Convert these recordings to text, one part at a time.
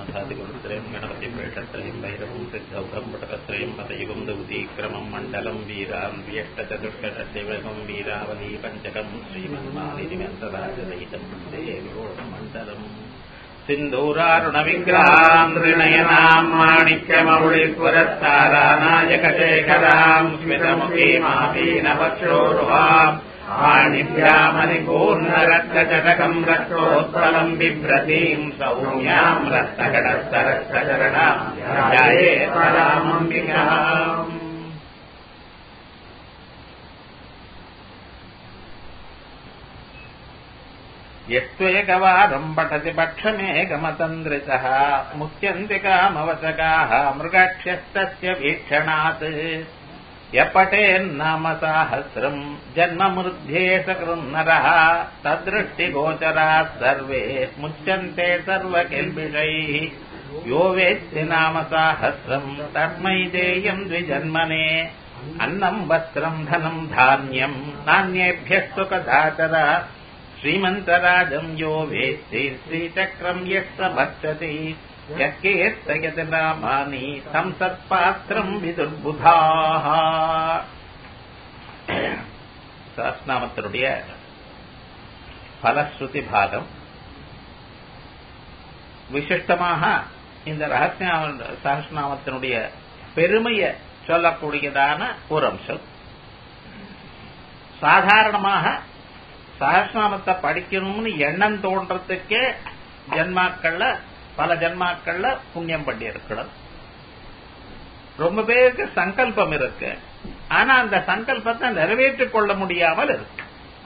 गणनाथादिगुरुत्रयम् गणपतिप्रेषत्रयम् भैरवम् सिद्धौघम् पटकत्रयम् पतयुगम् दौतीक्रमम् मण्डलम् वीराम् व्यष्टचतुष्कषट्यवकम् वीरावली पञ्चकम् श्रीमन्मालिनिमन्तराजरहितम् वन्दे मण्डलम् सिन्धूरारुणविग्रहाम् त्रिनयनाम् माणिक्यमौळिपुरस्तारानायकशेखराम् स्मितमुखीमापीनपक्षोरुहाम् पाणिभ्यामरिपूर्णरक्तचटकम् रक्तोत्पलम् बिभ्रतीम् सौम्याम् रक्तकटस्तरक्तचरणाम् ध्याये परामम्बिकाम् यस्त्वेकवारम् पठति पक्षमेकमतन्द्रितः मुह्यन्ति कामवचकाः मृगाक्ष्यस्तस्य वीक्षणात् य पठेन्नाम साहस्रम् जन्ममृध्ये सकृन्नरः तद्दृष्टिगोचराः सर्वे मुच्यन्ते सर्वकिल्बिषैः यो वेत्ति नाम साहस्रम् तस्मै देयम् द्विजन्मने अन्नम् वस्त्रम् धनम् धान्यम् नान्येभ्यस्तु कदाचर श्रीमन्तराजम् यो वेत्ति श्रीचक्रम् यः स भक्षति यत्कीर्तयति नामानि संसत्पात्रम् விதுர்புதாக சஹஸ்நாமத்தினுடைய பலஸ்ருதி பாகம் விசிஷ்டமாக இந்த ரகசிய சஹஸ்நாமத்தினுடைய பெருமையை சொல்லக்கூடியதான ஒரு அம்சம் சாதாரணமாக சஹஸ்நாமத்தை படிக்கணும்னு எண்ணம் தோன்றதுக்கே ஜன்மாக்கள்ல பல ஜன்மாக்கள்ல புண்ணியம் பண்ணி இருக்கணும் ரொம்ப பேருக்கு சங்கல்பம் இருக்கு ஆனா அந்த சங்கல்பத்தை நிறைவேற்றிக் கொள்ள முடியாமல் இருக்கு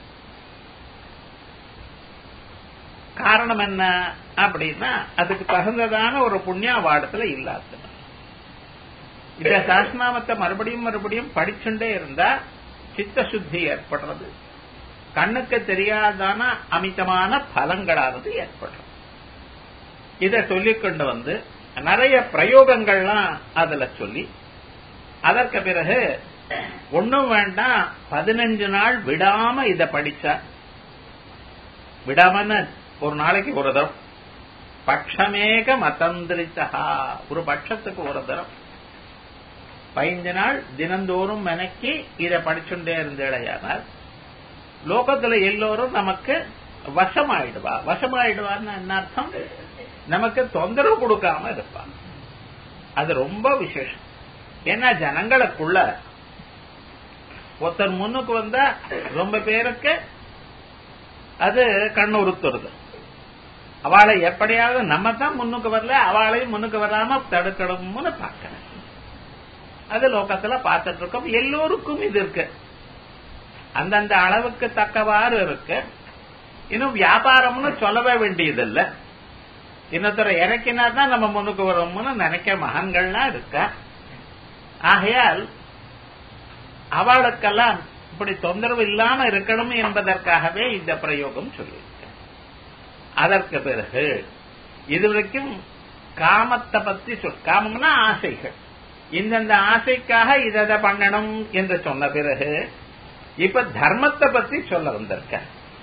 காரணம் என்ன அப்படின்னா அதுக்கு தகுந்ததான ஒரு புண்ணிய வாடத்துல இல்லாத இந்த சாஸ்நாமத்தை மறுபடியும் மறுபடியும் படிச்சுட்டே இருந்தா சித்த சுத்தி ஏற்படுறது கண்ணுக்கு தெரியாதான அமிதமான பலங்களானது ஏற்படுறது இத சொல்லிக்கொண்டு வந்து நிறைய பிரயோகங்கள்லாம் அதுல சொல்லி அதற்கு பிறகு ஒன்னும் வேண்டாம் பதினஞ்சு நாள் விடாம இத படிச்சா விடாமன்னு ஒரு நாளைக்கு ஒரு தரம் பட்சமேக மதந்திரிச்சா ஒரு பட்சத்துக்கு ஒரு தரம் பதினஞ்சு நாள் தினந்தோறும் மெனக்கி இத படிச்சுட்டே இருந்தேடையானால் லோகத்துல எல்லோரும் நமக்கு வசமாயிடுவா வசமாயிடுவான்னு என்ன அர்த்தம் நமக்கு தொந்தரவு கொடுக்காம இருப்பான் அது ரொம்ப விசேஷம் ஏன்னா ஜனங்களுக்குள்ள ஒருத்தர் முன்னுக்கு வந்தா ரொம்ப பேருக்கு அது கண்ணு உறுத்துறது அவளை எப்படியாவது நம்ம தான் முன்னுக்கு வரல அவளையும் முன்னுக்கு வராம தடுக்கணும்னு பார்க்கணும் அது லோகத்துல பார்த்துட்டு இருக்கோம் எல்லோருக்கும் இது இருக்கு அந்தந்த அளவுக்கு தக்கவாறு இருக்கு இன்னும் வியாபாரம்னு சொல்லவே வேண்டியதில்லை இன்னொருத்தரை இறக்கினா தான் நம்ம முன்னுக்கு வரோம்னு நினைக்க மகன்கள்லாம் இருக்க ஆகையால் அவளுக்கெல்லாம் இப்படி தொந்தரவு இல்லாம இருக்கணும் என்பதற்காகவே இந்த பிரயோகம் சொல்லியிருக்க அதற்கு பிறகு இதுவரைக்கும் காமத்தை பத்தி சொல் காமம்னா ஆசைகள் இந்தந்த ஆசைக்காக இதை பண்ணணும் என்று சொன்ன பிறகு இப்ப தர்மத்தை பத்தி சொல்ல வந்திருக்க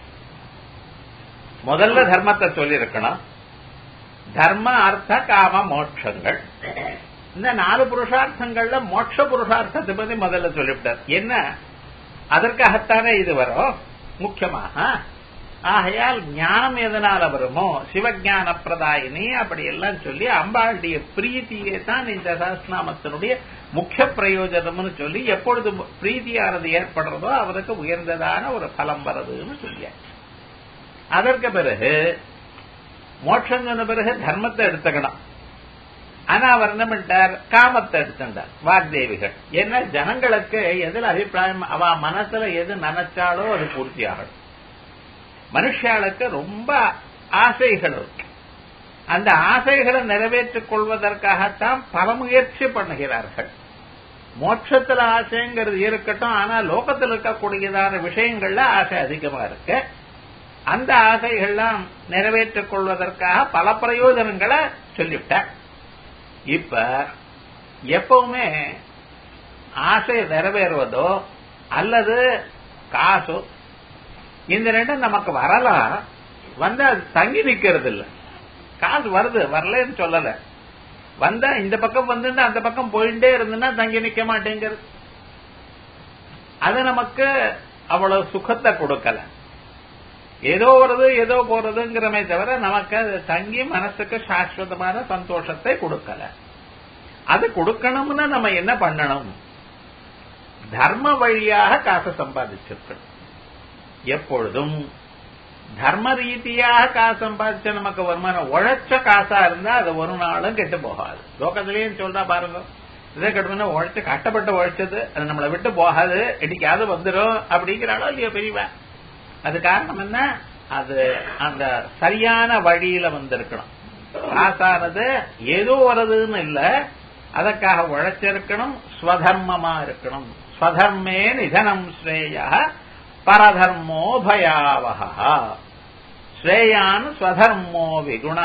முதல்ல தர்மத்தை சொல்லியிருக்கணும் தர்ம அர்த்த காம மோட்சங்கள் இந்த நாலு புருஷார்த்தங்கள்ல மோட்ச புருஷார்த்தத்தை பத்தி முதல்ல சொல்லிவிட்டார் என்ன அதற்காகத்தானே இது வரும் முக்கியமாக ஆகையால் ஞானம் எதனால வருமோ சிவஞான பிரதாயினி அப்படி எல்லாம் சொல்லி அம்பாளுடைய பிரீத்தியே தான் இந்த சஹஸ்நாமத்தினுடைய முக்கிய பிரயோஜனம்னு சொல்லி எப்பொழுது பிரீத்தியானது ஏற்படுறதோ அவருக்கு உயர்ந்ததான ஒரு பலம் வருதுன்னு சொல்லியாச்சு அதற்கு பிறகு மோட்சம் சொன்ன பிறகு தர்மத்தை எடுத்துக்கணும் ஆனா அவர் என்ன பண்ணிட்டார் காமத்தை எடுத்துட்டார் வாக்தேவிகள் ஏன்னா ஜனங்களுக்கு எதுல அபிப்பிராயம் அவ மனசுல எது நினைச்சாலோ அது பூர்த்தி ஆகணும் மனுஷாளுக்கு ரொம்ப ஆசைகள் இருக்கு அந்த ஆசைகளை நிறைவேற்றிக் கொள்வதற்காகத்தான் பல முயற்சி பண்ணுகிறார்கள் மோட்சத்துல ஆசைங்கிறது இருக்கட்டும் ஆனா லோகத்தில் இருக்கக்கூடியதான விஷயங்கள்ல ஆசை அதிகமா இருக்கு அந்த ஆசைகள்லாம் நிறைவேற்றிக் கொள்வதற்காக பல பிரயோஜனங்களை சொல்லிவிட்டார் இப்ப எப்பவுமே ஆசை நிறைவேறுவதோ அல்லது காசோ இந்த ரெண்டும் நமக்கு வரலாம் வந்து அது தங்கி நிக்கிறது இல்ல காசு வருது வரலன்னு சொல்லல வந்தா இந்த பக்கம் வந்து அந்த பக்கம் போயிட்டே இருந்துன்னா தங்கி நிக்க மாட்டேங்கிறது அது நமக்கு அவ்வளவு சுகத்தை கொடுக்கல ஏதோ வருது ஏதோ போறதுங்கிறமே தவிர நமக்கு அது தங்கி மனசுக்கு சாஸ்வதமான சந்தோஷத்தை கொடுக்கல அது கொடுக்கணும்னா நம்ம என்ன பண்ணணும் தர்ம வழியாக காசை சம்பாதிச்சிருக்கணும் எப்பொழுதும் தர்ம ரீதியாக காசு சம்பாதிச்ச நமக்கு வருமானம் உழைச்ச காசா இருந்தா அது ஒரு நாளும் கெட்டு போகாது லோகத்திலேயும் சொல்றா பாருங்க இதை கட்டுமனா உழைச்சு கஷ்டப்பட்டு உழைச்சது அது நம்மளை விட்டு போகாது என்னைக்காவது வந்துடும் அப்படிங்கிறாளோ இல்லையோ பெரியவா அது காரணம் என்ன அது அந்த சரியான வழியில வந்திருக்கணும் காசானது ஏதோ வருதுன்னு இல்ல அதற்காக உழைச்சிருக்கணும் ஸ்வதர்மமா இருக்கணும் ஸ்வதர்மே நிதனம் ஸ்ரேய பரதர்மோ பயாவகா ஸ்ரேயான் ஸ்வதர்மோ விகுண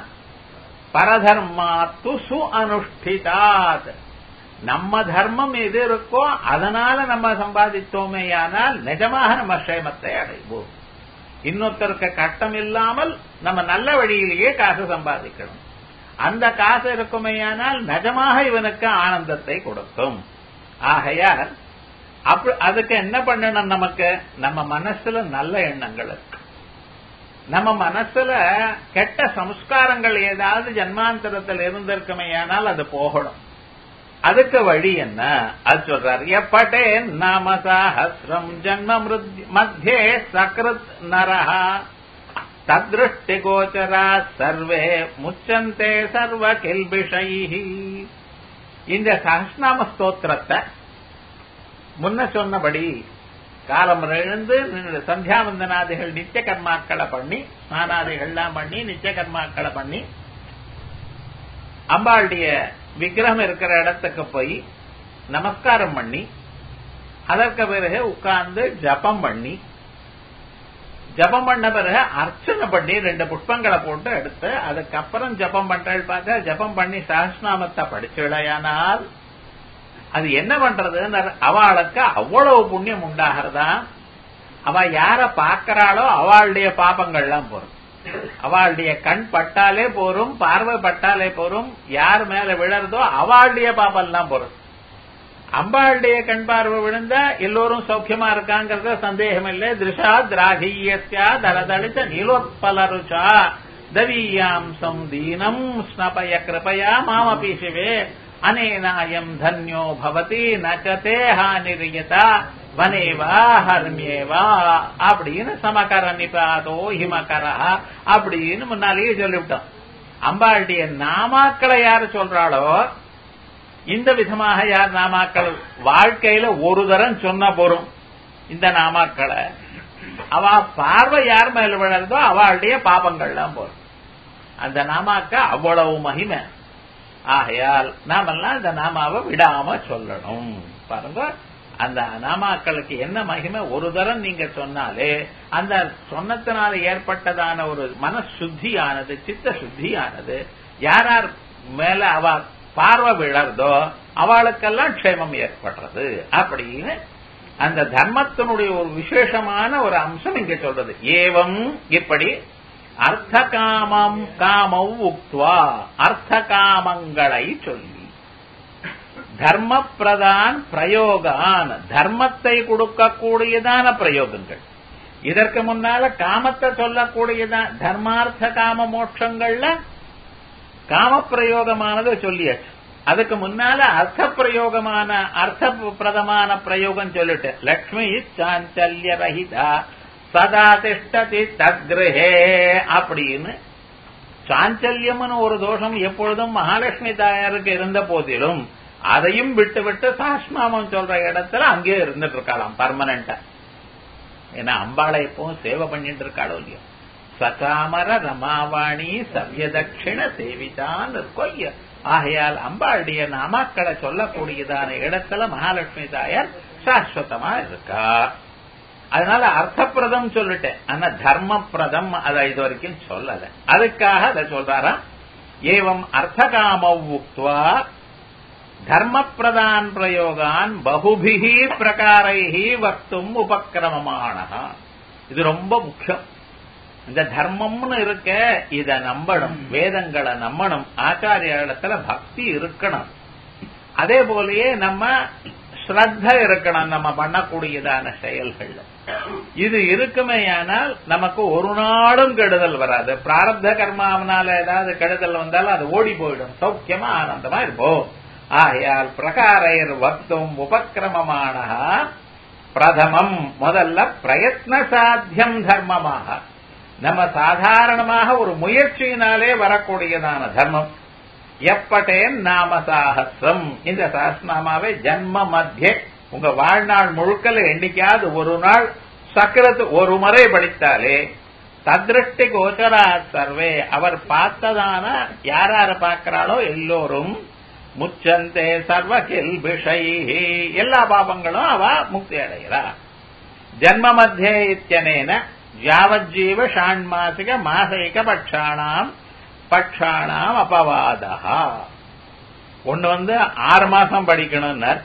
பரதர்மாத்து சு அனுஷ்டிதாத் நம்ம தர்மம் எது இருக்கோ அதனால நம்ம சம்பாதித்தோமேயானால் நிஜமாக நம்ம க்ஷேமத்தை அடைவோம் இன்னொருத்தருக்கு கட்டம் இல்லாமல் நம்ம நல்ல வழியிலேயே காசு சம்பாதிக்கணும் அந்த காசு இருக்குமேயானால் நிஜமாக இவனுக்கு ஆனந்தத்தை கொடுக்கும் ஆகையால் அப்ப அதுக்கு என்ன பண்ணணும் நமக்கு நம்ம மனசுல நல்ல எண்ணங்கள் இருக்கு நம்ம மனசுல கெட்ட சம்ஸ்காரங்கள் ஏதாவது ஜன்மாந்தரத்தில் இருந்திருக்குமேயானால் அது போகணும் அதுக்கு வழி என்ன அது சொல்றாரு எப்பட்டே நாம சாஹசிரம் ஜன்ம மத்தியே சக்ருத் நரஹா தத்ருஷ்டி கோச்சரா சர்வே முச்சந்தே சர்வ கில்பிஷை இந்த சஹஸ்நாம ஸ்தோத்திரத்தை முன்ன சொன்னபடி காலம் எழுந்து சந்தியாவந்தனாதிகள் நித்திய கர்மாக்களை பண்ணி ஸ்நானாதிகள்லாம் பண்ணி நித்திய கர்மாக்களை பண்ணி அம்பாளுடைய விக்கிரகம் இருக்கிற இடத்துக்கு போய் நமஸ்காரம் பண்ணி அதற்கு பிறகு உட்கார்ந்து ஜபம் பண்ணி ஜபம் பண்ண பிறகு அர்ச்சனை பண்ணி ரெண்டு புஷ்பங்களை போட்டு எடுத்து அதுக்கப்புறம் ஜபம் பண்றது பார்த்தா ஜபம் பண்ணி சஹஸ்நாமத்தை படிச்சுடையானால் அது என்ன பண்றதுன்னு அவளுக்கு அவ்வளவு புண்ணியம் உண்டாகிறதா அவ யார பாக்கிறாளோ அவளுடைய பாப்பங்கள்லாம் போறோம் அவளுடைய கண் பட்டாலே போரும் பார்வை பட்டாலே போரும் யார் மேல விழறதோ அவளுடைய பாப்பெல்லாம் போறோம் அம்பாளுடைய கண் பார்வை விழுந்தா எல்லோரும் சௌக்கியமா இருக்காங்கிறத சந்தேகம் இல்லை திருஷா திராகியஸ்யா தலதளித்த நீலோத்பலருச்சா தவீயாம்சம் தீனம் ஸ்னபய கிருபயா மாமபி சிவே அனேனாயம் தன்யோ பவதி நச்சதே ஹானிரியதா வனேவா ஹர்மியேவா அப்படின்னு சமகர நிபாதோ ஹிமகரா அப்படின்னு முன்னாலேயே சொல்லிவிட்டோம் அம்பாளுடைய நாமாக்களை யாரு சொல்றாளோ இந்த விதமாக யார் நாமாக்கள் வாழ்க்கையில ஒரு தரம் சொன்ன போறோம் இந்த நாமாக்களை அவ பார்வை யார் மேல விழறதோ அவளுடைய பாபங்கள்லாம் போறோம் அந்த நாமாக்க அவ்வளவு மகிமை ஆகையால் நாமெல்லாம் இந்த நாமாவை விடாம சொல்லணும் பாருங்க அந்த நாமாக்களுக்கு என்ன மகிமை ஒரு தரம் நீங்க சொன்னாலே அந்த சொன்னத்தினால ஏற்பட்டதான ஒரு மனசுத்தியானது சித்த சுத்தியானது யார் யார் மேல அவ பார்வை விழறதோ அவளுக்கெல்லாம் க்ஷேமம் ஏற்படுறது அப்படின்னு அந்த தர்மத்தினுடைய ஒரு விசேஷமான ஒரு அம்சம் இங்க சொல்றது ஏவம் இப்படி அர்த்த காமம் காமம் உக்துவா அர்த்த காமங்களை சொல்லி தர்ம பிரதான் பிரயோகான் தர்மத்தை கொடுக்கக்கூடியதான பிரயோகங்கள் இதற்கு முன்னால காமத்தை சொல்லக்கூடியதான் தர்மார்த்த காம மோட்சங்கள்ல காம பிரயோகமானது சொல்லியாச்சு அதுக்கு முன்னால அர்த்த பிரயோகமான அர்த்த பிரதமான பிரயோகம் சொல்லிட்டு லக்ஷ்மி சாஞ்சல்ய ரஹிதா சதா திஷ்டதி தத்கிரஹே அப்படின்னு சாஞ்சல்யம்னு ஒரு தோஷம் எப்பொழுதும் மகாலட்சுமி தாயாருக்கு இருந்த போதிலும் அதையும் விட்டு விட்டு சாஸ்நாமம் சொல்ற இடத்துல அங்கே இருந்துட்டு இருக்காளாம் பர்மனண்டா ஏன்னா அம்பாளை எப்பவும் சேவை பண்ணிட்டு இருக்காளோ இல்லையோ சகாமர ரமாவாணி சவ்யதட்சிண சேவிதான் கொய்ய ஆகையால் அம்பாளுடைய நாமாக்களை சொல்லக்கூடியதான இடத்துல மகாலட்சுமி தாயார் சாஸ்வதமா இருக்கா அதனால அர்த்தப்பிரதம் சொல்லிட்டேன் ஆனா தர்மப்பிரதம் அதை இது வரைக்கும் சொல்லல அதுக்காக அதை சொல்றாராம் ஏவம் அர்த்தகாம உக்துவா தர்மப்பிரதான் பிரயோகான் பகுபிகி பிரகாரைஹி வக்தும் உபக்கிரமமான இது ரொம்ப முக்கியம் இந்த தர்மம்னு இருக்க இத நம்பணும் வேதங்களை நம்பணும் ஆச்சாரிய இடத்துல பக்தி இருக்கணும் அதே போலயே நம்ம ஸ்ரத்த இருக்கணும் நம்ம பண்ணக்கூடியதான செயல்கள்ல இது இருக்குமேயானால் நமக்கு ஒரு நாளும் கெடுதல் வராது பிராரப்த கர்மாவனால ஏதாவது கெடுதல் வந்தாலும் அது ஓடி போயிடும் சௌக்கியமா ஆனந்தமா இருப்போம் ஆகையால் பிரகாரையர் வக்தும் உபக்கிரமமான பிரதமம் முதல்ல பிரயத்ன சாத்தியம் தர்மமாக நம்ம சாதாரணமாக ஒரு முயற்சியினாலே வரக்கூடியதான தர்மம் எப்பட்டேன் நாம சாகசிரம் இந்த சஹஸ்நாமாவை ஜன்ம மத்திய உங்க வாழ்நாள் முழுக்கல எண்ணிக்காது ஒரு நாள் சக்கரத்து ஒரு முறை படித்தாலே தத்ருஷ்டி கோச்சரா சர்வே அவர் பார்த்ததான யார் யார பார்க்கிறாளோ எல்லோரும் முச்சந்தே சர்வ கில்பிஷை எல்லா பாபங்களும் அவ முக்தி அடைகிறா ஜன்ம மத்தியே இத்தியனேன யாவஜீவ ஷாண்மாசிக மாசைக பட்சாணாம் பட்சாணாம் அபவாதா ஒன்னு வந்து ஆறு மாசம் படிக்கணும்னர்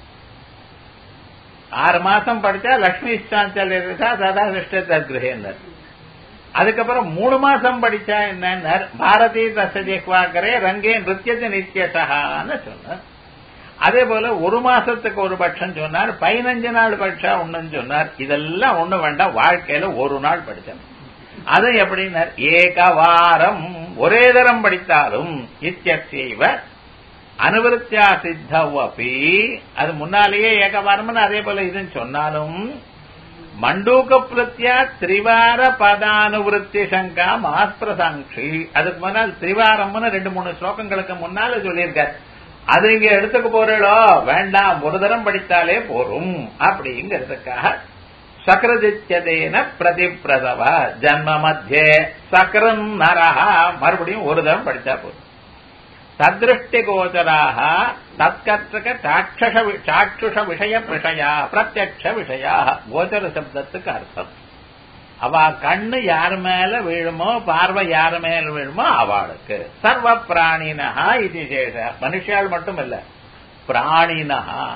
ஆறு மாசம் படிச்சா லட்சுமி இஷ்டாஞ்சல் இருக்கா சதா சிஷ்ட கிரகேந்தர் அதுக்கப்புறம் மூணு மாசம் படிச்சா என்ன பாரதி தசஜிக்வாக்கரே ரங்கே நிருத்தியத்தை நித்தியசகான்னு சொன்னார் அதே போல ஒரு மாசத்துக்கு ஒரு பட்சம் சொன்னார் பதினஞ்சு நாள் படிச்சா ஒண்ணுன்னு சொன்னார் இதெல்லாம் ஒண்ணு வேண்டாம் வாழ்க்கையில ஒரு நாள் படிச்சேன் அது எப்படின்னார் ஏக வாரம் ஒரே தரம் படித்தாலும் இத்தியசைவ அனுவருத்தியா சித்தவபி அது முன்னாலேயே ஏகவாரம்னு அதே போல இதுன்னு சொன்னாலும் மண்டூக பிரத்யா திரிவார பதானுவருத்தி சங்கா மாஸ்பிரசாங்கி அதுக்கு முன்னால் திரிவாரம்னு ரெண்டு மூணு ஸ்லோகங்களுக்கு முன்னால சொல்லியிருக்கார் அது இங்க எடுத்துக்க போறீளோ வேண்டாம் ஒரு தரம் படித்தாலே போரும் அப்படிங்கிறதுக்காக சக்கரதித்யதேன பிரதிப்பிரதவ ஜன்ம மத்தியே சக்கரம் நரஹா மறுபடியும் ஒரு தரம் படித்தா போதும் தத்ருஷ்டி கோச்சராக தற்கற்றக சாட்சஷ சாட்சுஷ விஷய விஷயா பிரத்யக்ஷ விஷயா கோச்சர சப்தத்துக்கு அர்த்தம் அவ கண்ணு யார் மேல விழுமோ பார்வை யார் மேல விழுமோ அவளுக்கு சர்வ பிராணினஹா இது சேஷ மனுஷால் மட்டும் இல்ல பிராணினஹா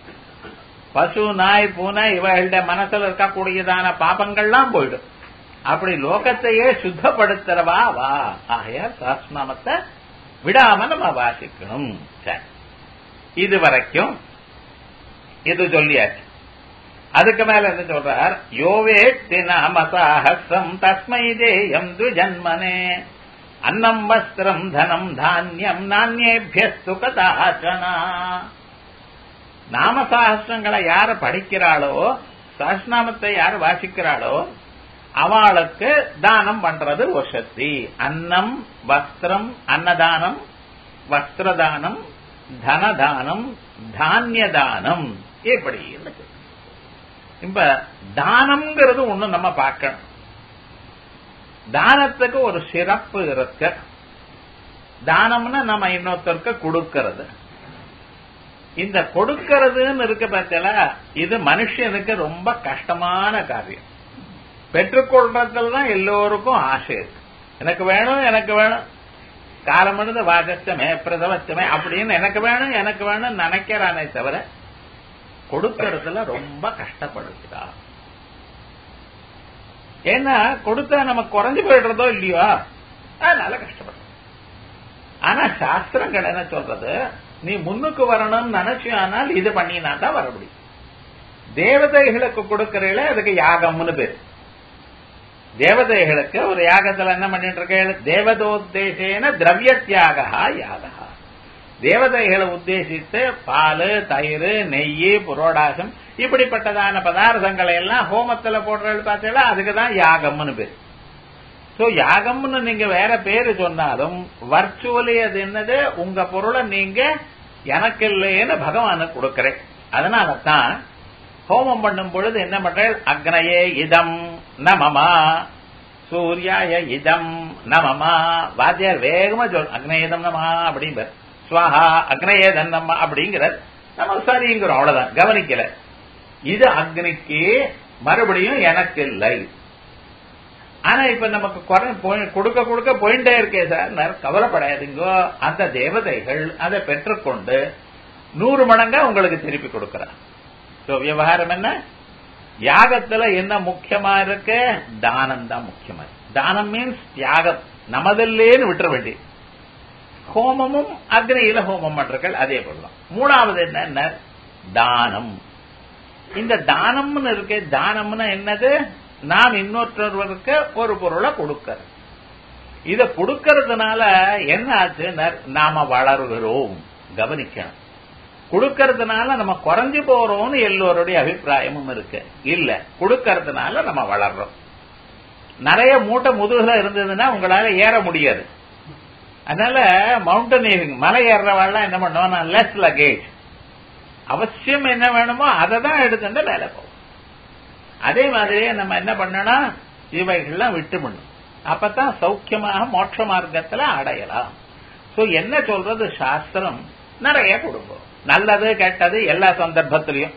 பசு நாய் பூனை இவர்களுடைய மனசுல இருக்கக்கூடியதான பாபங்கள்லாம் போயிடும் அப்படி லோகத்தையே சுத்தப்படுத்துறவா வா ஆகையா சாஸ்நாமத்தை விடாம நம்ம வாசிக்கணும் சரி இது வரைக்கும் இது சொல்லியாச்சு அதுக்கு மேல என்ன சொல்றார் யோவேத்தி நாமசாஹசிரம் தஸ்மை தேயம் துஜன்மனே அன்னம் வஸ்திரம் தனம் தானியம் நானியேபியஸ்து கதாச்சனா நாமசாஹசிரங்களை யார படிக்கிறாளோ சஹஸ்நாமத்தை யார் வாசிக்கிறாளோ அவளுக்கு தானம் பண்றது ஒரு சக்தி அன்னம் வஸ்திரம் அன்னதானம் வஸ்திரதானம் தனதானம் தானிய தானம் இப்படி இப்ப தானம்ங்கிறது ஒண்ணு நம்ம பார்க்கணும் தானத்துக்கு ஒரு சிறப்பு இருக்கு தானம்னா நம்ம இன்னொருத்தருக்கு கொடுக்கிறது இந்த கொடுக்கிறதுன்னு இருக்க பார்த்தல இது மனுஷனுக்கு ரொம்ப கஷ்டமான காரியம் பெற்றுக்கொள்றதுல தான் எல்லோருக்கும் ஆசை இருக்கு எனக்கு வேணும் எனக்கு வேணும் காலமனது வாகச்சமே பிரசவச்சமே அப்படின்னு எனக்கு வேணும் எனக்கு வேணும் நினைக்கிறானே தவிர கொடுக்கறதுல ரொம்ப கஷ்டப்படுகிறா ஏன்னா கொடுத்தா நமக்கு குறைஞ்சு போயிடுறதோ இல்லையோ அதனால கஷ்டப்படுற ஆனா சாஸ்திரங்கள் என்ன சொல்றது நீ முன்னுக்கு வரணும்னு நினைச்சியானால் இது பண்ணினா தான் வர முடியும் தேவதைகளுக்கு கொடுக்கறீங்களே அதுக்கு யாகம்னு பேரு தேவதைகளுக்கு ஒரு யாகத்துல என்ன பண்ணிட்டு இருக்க தேவதோத்தேசேன திரவிய தியாக யாகா தேவதைகளை உத்தேசித்து பால் தயிர் நெய் புரோடாசம் இப்படிப்பட்டதான பதார்த்தங்களை எல்லாம் ஹோமத்துல போடுறது பார்த்தீங்களா அதுக்கு தான் யாகம்னு பேர் சோ யாகம்னு நீங்க வேற பேரு சொன்னாலும் வர்ச்சுவலி அது என்னது உங்க பொருளை நீங்க எனக்கு இல்லைன்னு பகவானுக்கு கொடுக்கறேன் அதனால தான் ஹோமம் பண்ணும் பொழுது என்ன பண்றேன் அக்னயே இதம் நமமா சூர்யாய இதம் நமமா வாத்தியார் வேகமா சொல் அக்னேதம் நமா அப்படிங்கிற சுவாஹா அக்னேதன் நம்ம அப்படிங்கிறார் நம்ம சரிங்கிறோம் அவ்வளவுதான் கவனிக்கல இது அக்னிக்கு மறுபடியும் எனக்கு இல்லை ஆனா இப்ப நமக்கு குறை கொடுக்க கொடுக்க போயிட்டே இருக்கே சார் கவலைப்படாதீங்கோ அந்த தேவதைகள் அதை பெற்றுக்கொண்டு நூறு மடங்கா உங்களுக்கு திருப்பி கொடுக்கிறார் சோ விவகாரம் என்ன யாகத்துல என்ன முக்கியமா இருக்கு தானம் தான் முக்கியமா இருக்கு தானம் மீன்ஸ் தியாகம் நமதில்லேன்னு விட்டுற வேண்டி ஹோமமும் அக்னியில ஹோமம் பண்றீர்கள் அதே போலதான் மூணாவது என்ன தானம் இந்த தானம்னு இருக்கு தானம்னா என்னது நாம் இன்னொருத்தருக்கு ஒரு பொருளை கொடுக்கறது இத கொடுக்கறதுனால என்ன ஆச்சு நாம வளர்கிறோம் கவனிக்கணும் கொடுக்கறதுனால நம்ம குறைஞ்சு போறோம்னு எல்லோருடைய அபிப்பிராயமும் இருக்கு இல்ல கொடுக்கறதுனால நம்ம வளர்றோம் நிறைய மூட்டை முதுகுல இருந்ததுன்னா உங்களால ஏற முடியாது அதனால மவுண்டனியரிங் மலை ஏறுறவாள்லாம் என்ன பண்ணுவோம் லெஸ் லகேஜ் அவசியம் என்ன வேணுமோ அதை தான் எடுத்துட்டு மேல போகும் அதே மாதிரியே நம்ம என்ன பண்ணணும் இவைகள்லாம் விட்டு பண்ணும் அப்பதான் சௌக்கியமாக மோட்ச மார்க்கத்துல அடையலாம் சோ என்ன சொல்றது சாஸ்திரம் நிறைய கொடுக்கும் நல்லது கெட்டது எல்லா சந்தர்ப்பத்திலையும்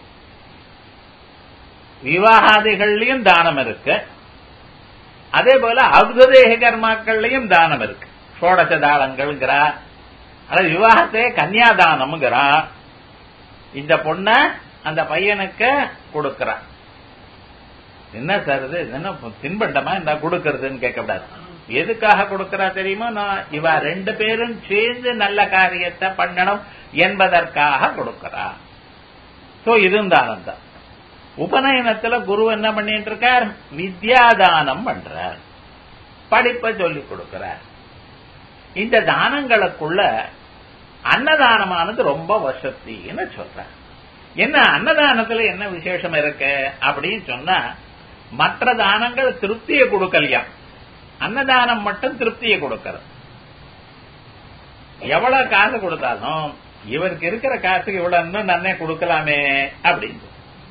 விவாகாதிகள்லயும் தானம் இருக்கு அதே போல அவுததேக கர்மாக்கள்லயும் தானம் இருக்கு சோடச தானங்கள்ங்கிறா அதாவது விவாகத்தையே கன்னியாதானம்ங்கிறா இந்த பொண்ண அந்த பையனுக்கு கொடுக்கறா என்ன சார் இது என்ன தின்பண்டமா இந்த கொடுக்கறதுன்னு கேட்கக்கூடாது எதுக்காக கொடுக்கறா தெரியுமா நான் இவ ரெண்டு பேரும் சேர்ந்து நல்ல காரியத்தை பண்ணணும் என்பதற்காக கொடுக்கறா சோ இதுவும் தானம் தான் உபநயனத்துல குரு என்ன பண்ணிட்டு இருக்கார் வித்யாதானம் பண்றார் படிப்பை சொல்லி கொடுக்கிறார் இந்த தானங்களுக்குள்ள அன்னதானமானது ரொம்ப வசத்தின்னு சொல்ற என்ன அன்னதானத்துல என்ன விசேஷம் இருக்கு அப்படின்னு சொன்னா மற்ற தானங்கள் திருப்தியை கொடுக்கலையா அன்னதானம் மட்டும் திருப்தியை கொடுக்கறது எவ்வளவு காசு கொடுத்தாலும் இவருக்கு இருக்கிற காசுக்கு இவ்வளவு இன்னும் நன்னே கொடுக்கலாமே அப்படின்னு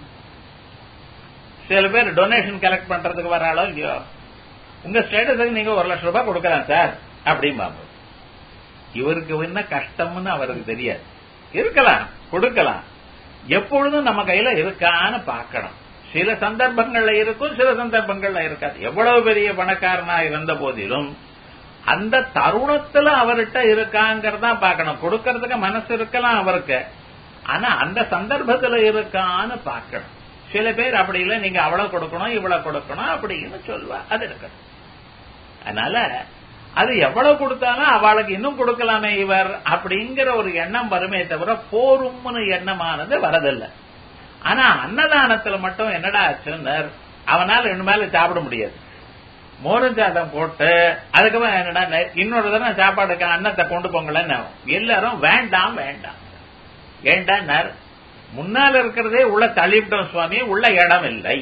சில பேர் டொனேஷன் கலெக்ட் பண்றதுக்கு வராளோ இல்லையோ உங்க ஸ்டேட்டஸுக்கு நீங்க ஒரு லட்சம் ரூபாய் கொடுக்கலாம் சார் அப்படிம்பாங்க இவருக்கு என்ன கஷ்டம்னு அவருக்கு தெரியாது இருக்கலாம் கொடுக்கலாம் எப்பொழுதும் நம்ம கையில இருக்கான்னு பார்க்கணும் சில சந்தர்ப்பங்கள்ல இருக்கும் சில சந்தர்ப்பங்கள்ல இருக்காது எவ்வளவு பெரிய பணக்காரனா இருந்த போதிலும் அந்த தருணத்துல அவர்கிட்ட இருக்காங்கிறதா பார்க்கணும் கொடுக்கறதுக்கு மனசு இருக்கலாம் அவருக்கு ஆனா அந்த சந்தர்ப்பத்துல இருக்கான்னு பார்க்கணும் சில பேர் அப்படி இல்லை நீங்க அவ்வளவு கொடுக்கணும் இவ்வளவு கொடுக்கணும் அப்படின்னு சொல்லுவா அது இருக்கணும் அதனால அது எவ்வளவு கொடுத்தாலும் அவளுக்கு இன்னும் கொடுக்கலாமே இவர் அப்படிங்கிற ஒரு எண்ணம் வருமே தவிர போரும்னு எண்ணமானது வரதில்லை ஆனா அன்னதானத்துல மட்டும் என்னடா ஆச்சுன்னர் அவனால் ரெண்டு மேல சாப்பிட முடியாது மோரும் சாதம் போட்டு அதுக்கப்புறம் என்னடா இன்னொரு தடவை சாப்பாடுக்கு அன்னத்தை கொண்டு போங்களேன்னு எல்லாரும் வேண்டாம் வேண்டாம் ஏண்டான்னார் முன்னால இருக்கிறதே உள்ள தள்ளிவிட்டோம் சுவாமி உள்ள இடம் இல்லை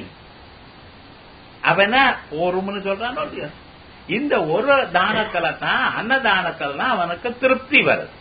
அவன போரும்னு சொல்றானோ இல்லையா இந்த ஒரு தானத்துல தான் அன்னதானத்துல தான் அவனுக்கு திருப்தி வருது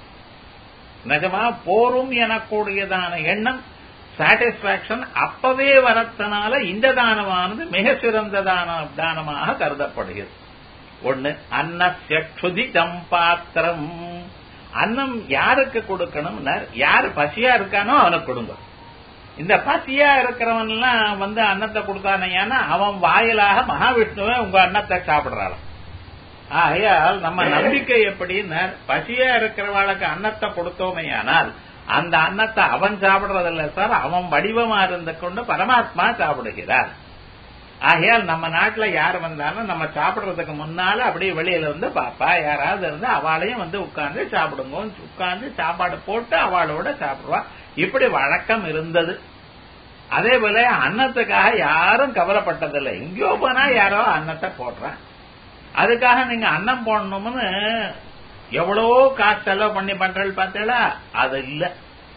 நிஜமா போரும் எனக்கூடியதான எண்ணம் சாட்டிஸ்பாக்சன் அப்பவே வரத்தனால இந்த தானமானது மிக சிறந்த தான தானமாக கருதப்படுகிறது ஒண்ணு அன்னசுதிதம் பாத்திரம் அன்னம் யாருக்கு கொடுக்கணும்னா யாரு பசியா இருக்கானோ அவனுக்கு கொடுங்க இந்த பசியா இருக்கிறவன் எல்லாம் வந்து அன்னத்தை கொடுத்தானேன்னா அவன் வாயிலாக மகாவிஷ்ணுவே உங்க அன்னத்தை சாப்பிடுறாள் ஆகையால் நம்ம நம்பிக்கை எப்படின்னா பசியா இருக்கிறவாளுக்கு அன்னத்தை கொடுத்தோமே ஆனால் அந்த அன்னத்தை அவன் சாப்பிடுறதில்ல சார் அவன் வடிவமா இருந்து கொண்டு பரமாத்மா சாப்பிடுகிறார் ஆகையால் நம்ம நாட்டுல யார் வந்தாலும் நம்ம சாப்பிடுறதுக்கு முன்னால அப்படியே வெளியில வந்து பாப்பா யாராவது இருந்து அவளையும் வந்து உட்கார்ந்து சாப்பிடுங்க உட்கார்ந்து சாப்பாடு போட்டு அவளோட சாப்பிடுவா இப்படி வழக்கம் இருந்தது அதே போல அன்னத்துக்காக யாரும் கவலைப்பட்டதில்லை எங்கேயோ போனா யாரோ அன்னத்தை போடுறான் அதுக்காக நீங்க அன்னம் போடணும்னு எவ்வளவோ காசு செலவு பண்ணி பண்றது பார்த்தீங்களா அது இல்ல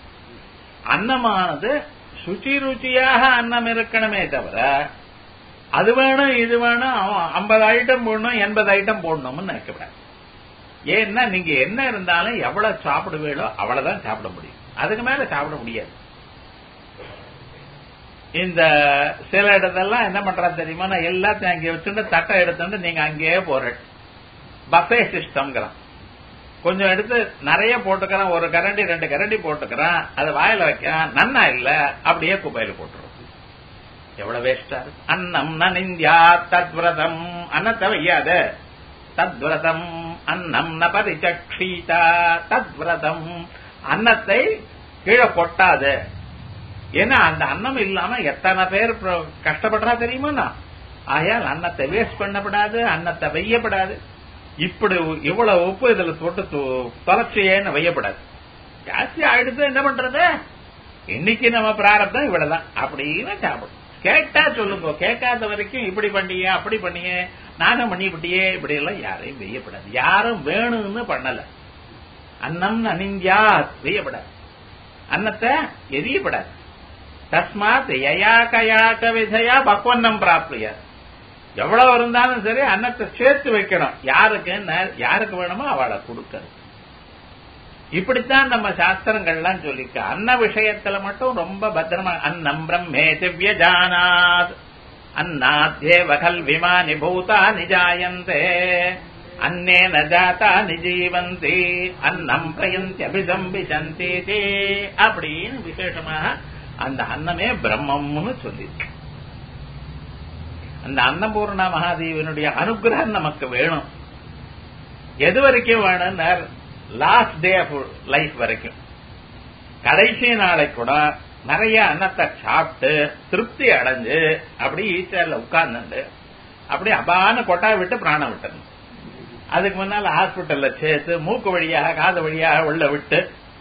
அன்னமானது சுச்சி ருச்சியாக அன்னம் இருக்கணுமே தவிர அது வேணும் இது வேணும் ஐம்பது ஐட்டம் போடணும் எண்பது ஐட்டம் போடணும்னு நினைக்கப்படாது ஏன்னா நீங்க என்ன இருந்தாலும் எவ்வளவு சாப்பிடுவீங்களோ அவ்வளவுதான் சாப்பிட முடியும் அதுக்கு மேல சாப்பிட முடியாது இந்த சில இடத்தெல்லாம் என்ன பண்றா தெரியுமா நான் எல்லாத்தையும் அங்கே வச்சுட்டு தட்டை எடுத்துட்டு நீங்க அங்கேயே போறேன் பஃபே சிஸ்டம்ங்கிறான் கொஞ்சம் எடுத்து நிறைய போட்டுக்கிறேன் ஒரு கரண்டி ரெண்டு கரண்டி போட்டுக்கிறேன் அதை வாயில வைக்கிறான் நன்னா இல்ல அப்படியே குப்பையில போட்டுரும் எவ்வளவு வேஸ்டா இருக்கு அன்னம் நனிந்தியா தத்விரதம் அன்னத்தை வையாத தத்விரதம் அன்னம் ந பரிச்சீதா தத்விரதம் அன்னத்தை கீழே கொட்டாது ஏன்னா அந்த அன்னம் இல்லாம எத்தனை பேர் கஷ்டப்படுறா தெரியுமா ஆகையால் அன்னத்தை வேஸ்ட் பண்ணப்படாது அன்னத்தை வெய்யப்படாது இப்படி இவ்வளவு உப்பு இதுல போட்டு தொலைச்சியேன்னு வையப்படாது ஜாஸ்தி ஆயிடுது என்ன பண்றது இன்னைக்கு நம்ம பிராரப்தம் இவ்வளவுதான் அப்படின்னு சாப்பிடும் கேட்டா சொல்லுங்க கேட்காத வரைக்கும் இப்படி பண்ணியே அப்படி பண்ணியே நானும் பண்ணிவிட்டியே இப்படி எல்லாம் யாரையும் வெய்யப்படாது யாரும் வேணும்னு பண்ணல அன்னம் அனிந்தியா வெய்யப்படாது அன்னத்தை எரியப்படாது தஸ்மாத் யயாக்கயாக்க விதையா பக்வன்னம் பிராப்தியா எவ்வளவு இருந்தாலும் சரி அன்னத்தை சேர்த்து வைக்கணும் யாருக்கு யாருக்கு வேணுமோ அவளை கொடுக்கறது இப்படித்தான் நம்ம சாஸ்திரங்கள்லாம் சொல்லிக்க அன்ன விஷயத்துல மட்டும் ரொம்ப பத்திரமா அன்னம் பிரம்மே திவ்ய ஜானாத் அன்னாத்தேவ கல்விமானி பூதா நிஜாயந்தே அன்னே நஜாத்தா நிஜீவந்தி அன்னம் பிரயந்தி அபிசம்பிசந்தி அப்படின்னு விசேஷமாக அந்த அன்னமே பிரம்மம்னு சொல்லியிருக்கு அந்த அன்னபூர்ணா மகாதேவனுடைய அனுகிரகம் நமக்கு வேணும் எது வரைக்கும் வேணும் லாஸ்ட் டே ஆஃப் லைஃப் வரைக்கும் கடைசி நாளை கூட நிறைய அன்னத்தை சாப்பிட்டு திருப்தி அடைஞ்சு அப்படி ஈச்சர்ல உட்கார்ந்து அப்படி அபான கொட்டா விட்டு பிராணம் விட்டணும் அதுக்கு முன்னால ஹாஸ்பிட்டல்ல சேர்த்து மூக்கு வழியாக காது வழியாக உள்ள விட்டு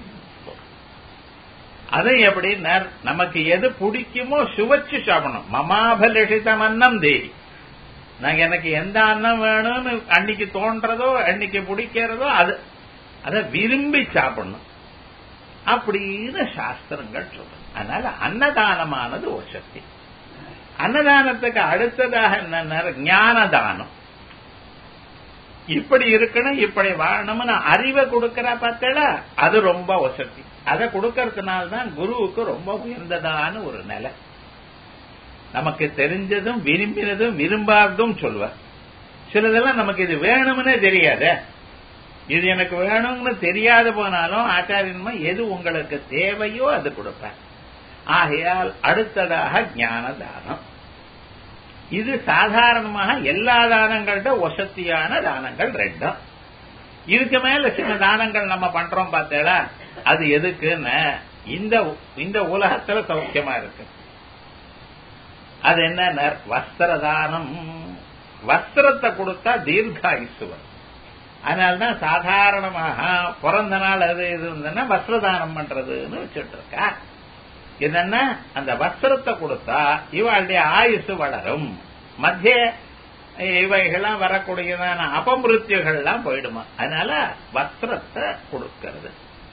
அது எப்படி நமக்கு எது பிடிக்குமோ சுவைச்சு சாப்பிடணும் மமாபலிஷிதம் அன்னம் தேவி நாங்க எனக்கு எந்த அன்னம் வேணும்னு அன்னைக்கு தோன்றதோ அன்னைக்கு பிடிக்கிறதோ அது அதை விரும்பி சாப்பிடணும் அப்படின்னு சாஸ்திரங்கள் சொல்றது அதனால அன்னதானமானது ஒரு சக்தி அன்னதானத்துக்கு அடுத்ததாக என்ன ஞான தானம் இப்படி இருக்கணும் இப்படி வாழணும்னு அறிவை கொடுக்கிற பார்த்தல அது ரொம்ப வசதி அதை கொடுக்கறதுனால்தான் குருவுக்கு ரொம்ப உயர்ந்ததான ஒரு நிலை நமக்கு தெரிஞ்சதும் விரும்பினதும் விரும்பாததும் சொல்லுவார் சிலதெல்லாம் நமக்கு இது வேணும்னே தெரியாத இது எனக்கு வேணும்னு தெரியாத போனாலும் ஆச்சாரியன்மா எது உங்களுக்கு தேவையோ அது கொடுப்பேன் ஆகையால் அடுத்ததாக ஞான தானம் இது சாதாரணமாக எல்லா தானங்கள்ட வசதியான தானங்கள் ரெண்டும் இதுக்கு மேல சில தானங்கள் நம்ம பண்றோம் பார்த்தேடா அது எதுக்குன்னு இந்த இந்த உலகத்துல சௌக்கியமா இருக்கு அது என்ன வஸ்திர தானம் வஸ்திரத்தை கொடுத்தா தீர்காயுசுவன் அதனால்தான் சாதாரணமாக பிறந்த நாள் அது இது இருந்ததுன்னா வஸ்திரதானம் பண்றதுன்னு வச்சுட்டு இருக்கா என்னன்னா அந்த வஸ்திரத்தை கொடுத்தா இவாளுடைய ஆயுசு வளரும் மத்திய இவைகள்லாம் வரக்கூடியதான அபமிருத்தியங்கள்லாம் போயிடுமா அதனால வஸ்திரத்தை கொடுக்கிறது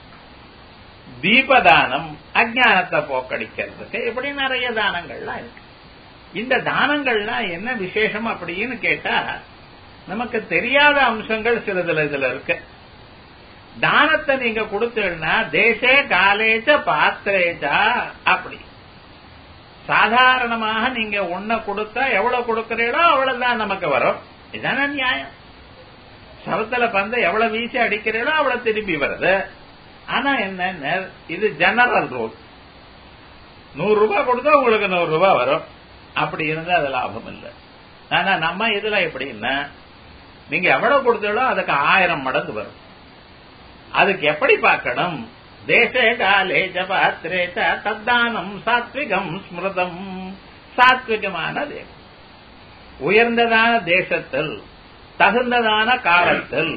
தீபதானம் அஜானத்தை போக்கடிக்கிறதுக்கு இப்படி நிறைய தானங்கள்லாம் இருக்கு இந்த தானங்கள்லாம் என்ன விசேஷம் அப்படின்னு கேட்டா நமக்கு தெரியாத அம்சங்கள் சிலதுல இதுல இருக்கு தானத்தை நீங்க கொடுத்தீங்கன்னா தேசே காலேஜ பாத்திரேஜா அப்படி சாதாரணமாக நீங்க ஒன்ன கொடுத்தா எவ்வளவு கொடுக்கறீங்களோ அவ்வளவுதான் நமக்கு வரும் இதான நியாயம் சவத்துல பந்த எவ்வளவு வீசி அடிக்கிறீங்களோ அவ்வளவு திரும்பி வருது ஆனா என்ன இது ஜெனரல் ரூல் நூறு ரூபாய் கொடுத்தா உங்களுக்கு நூறு ரூபாய் வரும் அப்படி இருந்தா அது லாபம் இல்லை ஆனா நம்ம இதுல எப்படின்னா நீங்க எவ்வளவு கொடுத்தாலோ அதுக்கு ஆயிரம் மடங்கு வரும் அதுக்கு எப்படி பார்க்கணும் தேசே காலே ஜபாத்திரே தத்தானம் சாத்விகம் ஸ்மிருதம் சாத்விகமான தேசம் உயர்ந்ததான தேசத்தில் தகுந்ததான காலத்தில்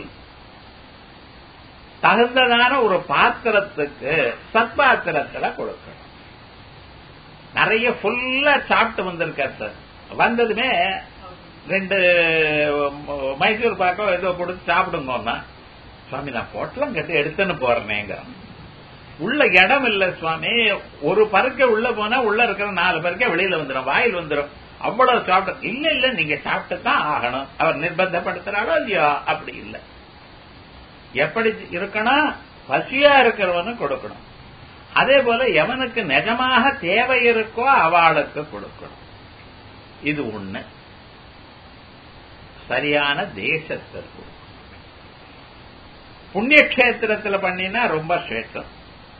தகுந்ததான ஒரு பாத்திரத்துக்கு சத்பாத்திரத்துல கொடுக்கணும் நிறைய ஃபுல்லா சாப்பிட்டு வந்திருக்கார் சார் வந்ததுமே ரெண்டு மைசூர் பாக்கம் ஏதோ கொடுத்து சாப்பிடுங்கன்னா சுவாமி நான் பொட்டலம் கட்டி எடுத்துன்னு போறேனேங்க உள்ள இடம் இல்ல சுவாமி ஒரு பருக்க உள்ள போனா உள்ள இருக்கிற நாலு பருக்க வெளியில வந்துடும் வாயில் வந்துடும் அவ்வளவு சாப்பிட்டு இல்ல இல்ல நீங்க சாப்பிட்டு தான் ஆகணும் அவர் நிர்பந்தப்படுத்துறாரோ இல்லையோ அப்படி இல்லை எப்படி இருக்கணும் பசியா இருக்கிறவனு கொடுக்கணும் அதே போல எவனுக்கு நிஜமாக தேவை இருக்கோ அவளுக்கு கொடுக்கணும் இது ஒண்ணு சரியான தேசத்திற்கு புண்ணிய கஷேத்திரத்துல பண்ணினா ரொம்ப சிரேஷ்டம்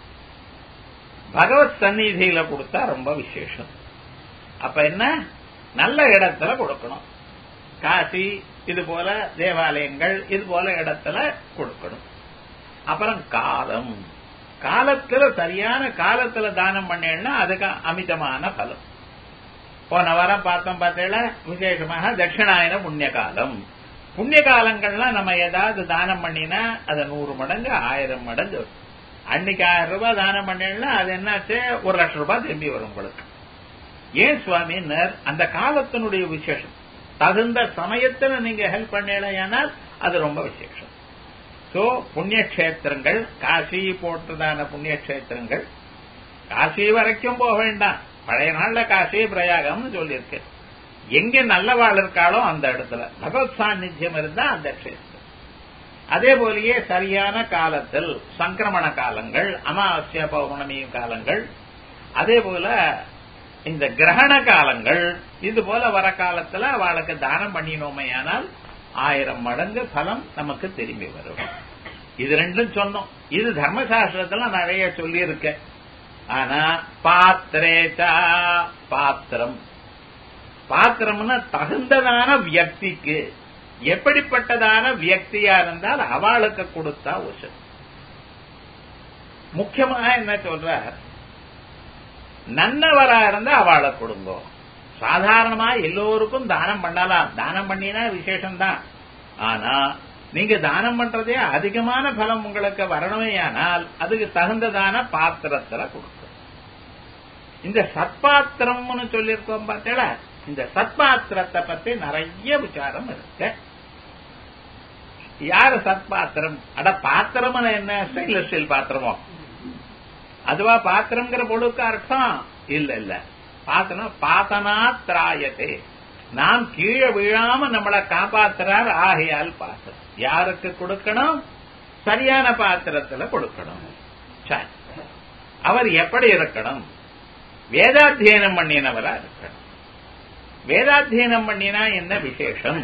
பகவத் சந்நிதியில கொடுத்தா ரொம்ப விசேஷம் அப்ப என்ன நல்ல இடத்துல கொடுக்கணும் காசி இது போல தேவாலயங்கள் இது போல இடத்துல கொடுக்கணும் அப்புறம் காலம் காலத்துல சரியான காலத்துல தானம் பண்ணேன்னா அதுக்கு அமிதமான பலம் போன வாரம் பார்த்தோம் பார்த்தீங்களா விசேஷமாக தட்சிணாயன புண்ணிய காலம் புண்ணிய காலங்கள்லாம் நம்ம ஏதாவது தானம் பண்ணினா அது நூறு மடங்கு ஆயிரம் மடங்கு அன்னைக்கு ஆயிரம் ரூபாய் தானம் பண்ணீங்கன்னா அது என்னாச்சு ஒரு லட்சம் ரூபாய் திரும்பி வரும் உங்களுக்கு ஏன் சுவாமின்னர் அந்த காலத்தினுடைய விசேஷம் தகுந்த சமயத்துல நீங்க ஹெல்ப் பண்ணலையானால் அது ரொம்ப விசேஷம் சோ புண்ணிய கஷேத்திரங்கள் காசி போட்டதான புண்ணிய கஷேத்திரங்கள் காசி வரைக்கும் போக வேண்டாம் பழைய நாள்ல காசி பிரயாகம்னு சொல்லியிருக்கு எங்க நல்லவாள் இருக்காளோ அந்த இடத்துல பகவத் சாநித்தியம் இருந்தா அந்த கஷேத்திரம் அதே போலயே சரியான காலத்தில் சங்கிரமண காலங்கள் அமாவாசிய பௌர்ணமி காலங்கள் அதே போல இந்த கிரகண காலங்கள் இது போல வர காலத்துல அவளுக்கு தானம் பண்ணினோமையானால் ஆயிரம் மடங்கு பலம் நமக்கு திரும்பி வரும் இது ரெண்டும் சொன்னோம் இது தர்மசாஸ்திரத்துல நிறைய சொல்லி இருக்க ஆனா பாத்திரேச்சா பாத்திரம் பாத்திரம்னா தகுந்ததான வியக்திக்கு எப்படிப்பட்டதான வியக்தியா இருந்தால் அவளுக்கு கொடுத்தா உஷம் முக்கியமாக என்ன சொல்ற நன்னவரா இருந்தா அவளை கொடுங்க சாதாரணமா எல்லோருக்கும் தானம் பண்ணலாம் தானம் பண்ணினா விசேஷம்தான் ஆனா நீங்க தானம் பண்றதே அதிகமான பலம் உங்களுக்கு வரணுமே ஆனால் அதுக்கு தகுந்ததான பாத்திரத்துல கொடுக்கும் இந்த சத்பாத்திரம்னு சொல்லியிருக்கோம் பார்த்தீங்களா இந்த சத்பாத்திரத்தை பத்தி நிறைய விசாரம் இருக்கு யாரு சத்பாத்திரம் அட பாத்திரம் என்ன ஸ்டெயின்லெஸ் ஸ்டீல் பாத்திரமோ அதுவா பாத்திரம்ங்கிற பொழுதுக்கு அர்த்தம் இல்ல இல்ல பாத்தனம் பாத்தனா திராயத்தே நாம் கீழே விழாம நம்மளை காப்பாத்துறார் ஆகையால் பாத்திரம் யாருக்கு கொடுக்கணும் சரியான பாத்திரத்துல கொடுக்கணும் சரி அவர் எப்படி இருக்கணும் வேதாத்தியனம் பண்ணினவரா இருக்கணும் வேதாத்தியனம் பண்ணினா என்ன விசேஷம்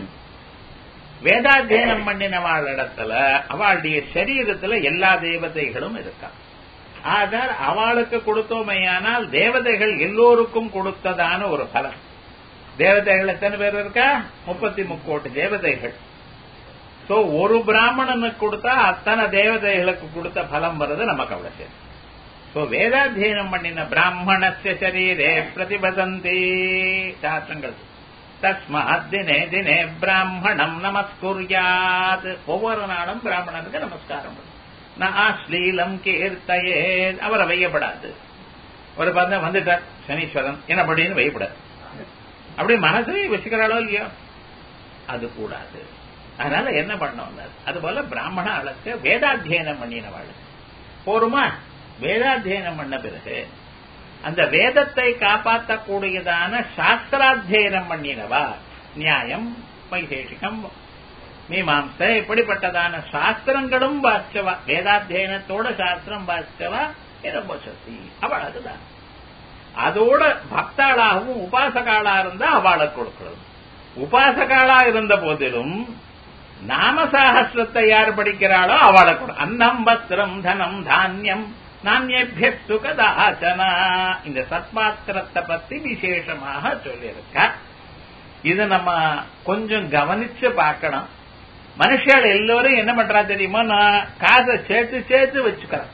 வேதாத்தியனம் பண்ணினவாள் இடத்துல அவளுடைய சரீரத்துல எல்லா தேவதைகளும் இருக்கா ஆனால் அவளுக்கு கொடுத்தோமையானால் தேவதைகள் எல்லோருக்கும் கொடுத்ததான ஒரு பலம் தேவதைகள் எத்தனை பேர் இருக்கா முப்பத்தி முக்கோட்டு தேவதைகள் சோ ஒரு பிராமணனுக்கு கொடுத்தா அத்தனை தேவதைகளுக்கு கொடுத்த பலம் வருது நமக்கு அவ்வளவு சரி சோ வேதாத்தியனம் பண்ணின பிராமணஸ்ய சரீரே பிரதிபதந்தி சாஸ்திரங்கள் தஸ்மாத் தினே தினே பிராமணம் நமஸ்குரியாத் ஒவ்வொரு நாளும் பிராமணனுக்கு நமஸ்காரம் பண்ணும் நான் அஸ்லீலம் கீர்த்தையே அவரை வையப்படாது ஒரு பந்த வந்துட்டார் சனீஸ்வரன் என்ன அப்படின்னு வையப்படாது அப்படி மனசே வச்சுக்கிறாளோ இல்லையோ அது கூடாது அதனால என்ன பண்ணோம் அது போல பிராமண அளக்கு வேதாத்தியனம் பண்ணினவாள் போருமா வேதாத்தியனம் பண்ண பிறகு அந்த வேதத்தை காப்பாற்றக்கூடியதான சாஸ்திராத்தியனம் பண்ணினவா நியாயம் வைசேஷிகம் மீமாம்ச இப்படிப்பட்டதான சாஸ்திரங்களும் வாசிச்சவா வேதாத்தியனத்தோட சாஸ்திரம் வாசிச்சவா ரொம்ப சக்தி அவள் அதுதான் அதோட பக்தாளாகவும் உபாசகாளா இருந்தா அவளை கொடுக்கிறது உபாசகாளா இருந்த போதிலும் நாம சாகசிரத்தை யார் படிக்கிறாளோ அவளை கொடு அன்னம் வஸ்திரம் தனம் தானியம் நானியபிய சுகதாச்சனா இந்த சத்மாத்திரத்தை பத்தி விசேஷமாக சொல்லியிருக்க இது நம்ம கொஞ்சம் கவனிச்சு பார்க்கணும் மனுஷால் எல்லோரும் என்ன பண்றா தெரியுமா நான் காசை சேர்த்து சேர்த்து வச்சுக்கிறேன்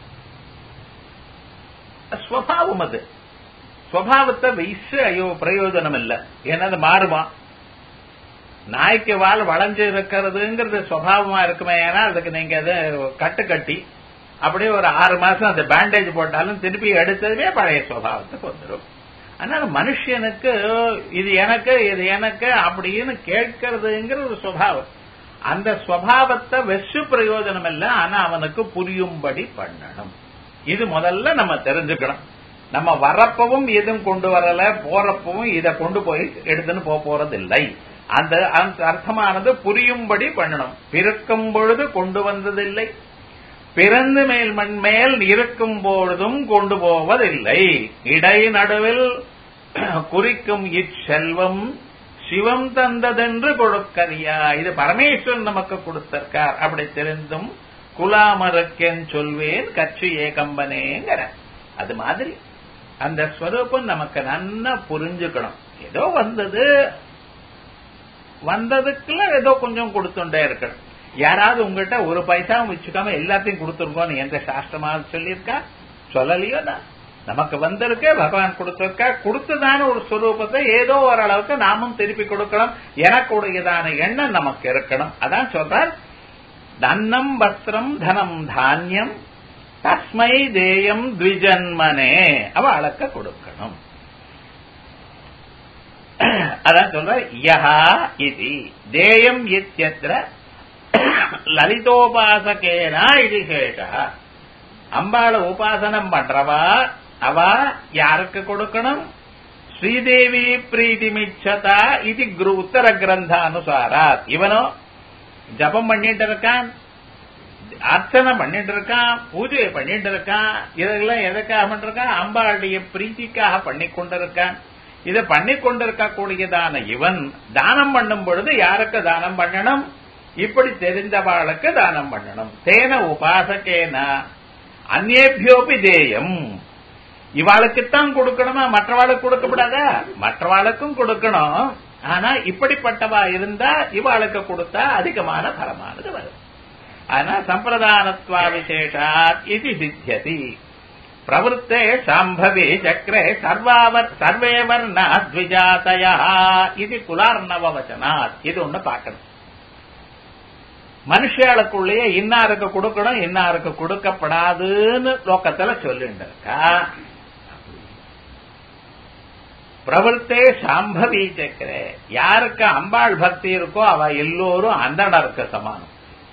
ஸ்வபாவம் அது ஸ்வபாவத்தை வயசு ஐயோ பிரயோஜனம் இல்லை ஏன்னா அது மாறுமா நாய்க்கு வால் வளைஞ்சு இருக்கிறதுங்கிறது சுவாவமா இருக்குமே ஏன்னா அதுக்கு நீங்க அதை கட்டு கட்டி அப்படியே ஒரு ஆறு மாசம் அந்த பேண்டேஜ் போட்டாலும் திருப்பி எடுத்ததுமே பழைய சுவாவத்துக்கு வந்துடும் அதனால மனுஷனுக்கு இது எனக்கு இது எனக்கு அப்படின்னு கேட்கறதுங்கிற ஒரு சுவாவம் அந்த சுவாவத்தை வெசு பிரயோஜனம் இல்லை ஆனா அவனுக்கு புரியும்படி பண்ணணும் இது முதல்ல நம்ம தெரிஞ்சுக்கணும் நம்ம வரப்பவும் எதுவும் கொண்டு வரல போறப்பவும் இதை கொண்டு போய் எடுத்துன்னு போக போறது இல்லை அந்த அர்த்தமானது புரியும்படி பண்ணணும் பிறக்கும் பொழுது கொண்டு வந்ததில்லை பிறந்து மேல் மண் மேல் இருக்கும் பொழுதும் கொண்டு போவதில்லை இடை நடுவில் குறிக்கும் இச்செல்வம் சிவம் தந்ததென்று கொடுக்கறியா இது பரமேஸ்வரன் நமக்கு கொடுத்திருக்கார் அப்படி தெரிந்தும் குலாமருக்கேன் சொல்வேன் கட்சி ஏகம்பனேங்கிற அது மாதிரி அந்த ஸ்வரூபம் நமக்கு நன்னா புரிஞ்சுக்கணும் ஏதோ வந்தது வந்ததுக்குள்ள ஏதோ கொஞ்சம் கொடுத்துட்டே இருக்கணும் யாராவது உங்ககிட்ட ஒரு பைசாவும் வச்சுக்காம எல்லாத்தையும் கொடுத்துருக்கோம் எந்த சாஸ்திரமா சொல்லியிருக்கா சொல்லலையோ நான் நமக்கு வந்திருக்கு பகவான் கொடுத்திருக்க கொடுத்ததான ஒரு ஸ்வரூபத்தை ஏதோ ஓரளவுக்கு நாமும் திருப்பி கொடுக்கணும் எனக்கு உடையதான எண்ணம் நமக்கு இருக்கணும் அதான் சொல்றார் தன்னம் வஸ்திரம் தனம் தானியம் தஸ்மை தேயம் த்விஜன்மனே அவளுக்கு கொடுக்கணும் அதான் சொல்ற யஹா இது தேயம் இத்தியத்திர லலிதோபாசகேனா இது சேஷா அம்பாள உபாசனம் பண்றவா அவ யாருக்கு கொடுக்கணும் ஸ்ரீதேவி பிரீதிமிச்சதா இது குரு உத்தர கிரந்த அனுசாரா இவனோ ஜபம் பண்ணிட்டு இருக்கான் அர்ச்சனை பண்ணிட்டு இருக்கான் பூஜை பண்ணிட்டு இருக்கான் இதெல்லாம் எதுக்காக பண்ணிருக்கான் அம்பாளுடைய பிரீத்திக்காக பண்ணி கொண்டிருக்கான் இதை பண்ணி கொண்டிருக்கக்கூடியதான இவன் தானம் பண்ணும் பொழுது யாருக்கு தானம் பண்ணணும் இப்படி தெரிந்தவாளுக்கு தானம் பண்ணணும் தேன உபாசகேன அந்நேபியோபி தேயம் இவாளுக்குத்தான் கொடுக்கணுமா மற்றவாளுக்கு கொடுக்கப்படாதா மற்றவாளுக்கும் கொடுக்கணும் ஆனா இப்படிப்பட்டவா இருந்தா இவாளுக்கு கொடுத்தா அதிகமான பலமானது வரும் ஆனா சம்பிரதானத்வா விசேஷாத் இது சித்தியதி பிரவருத்தே சாம்பவே சக்கரே சர்வாவர் சர்வே வர்ணா த்விஜாதயா இது குலார்ணவ வச்சனாத் இது ஒண்ணு பார்க்கணும் மனுஷாளுக்குள்ளேயே இன்னாருக்கு கொடுக்கணும் இன்னாருக்கு கொடுக்கப்படாதுன்னு லோக்கத்துல சொல்லிட்டு இருக்கா பிரவருத்தே சாம்பவி சக்கரே யாருக்கு அம்பாள் பக்தி இருக்கோ அவ எல்லோரும் அந்தடருக்கு சமானம்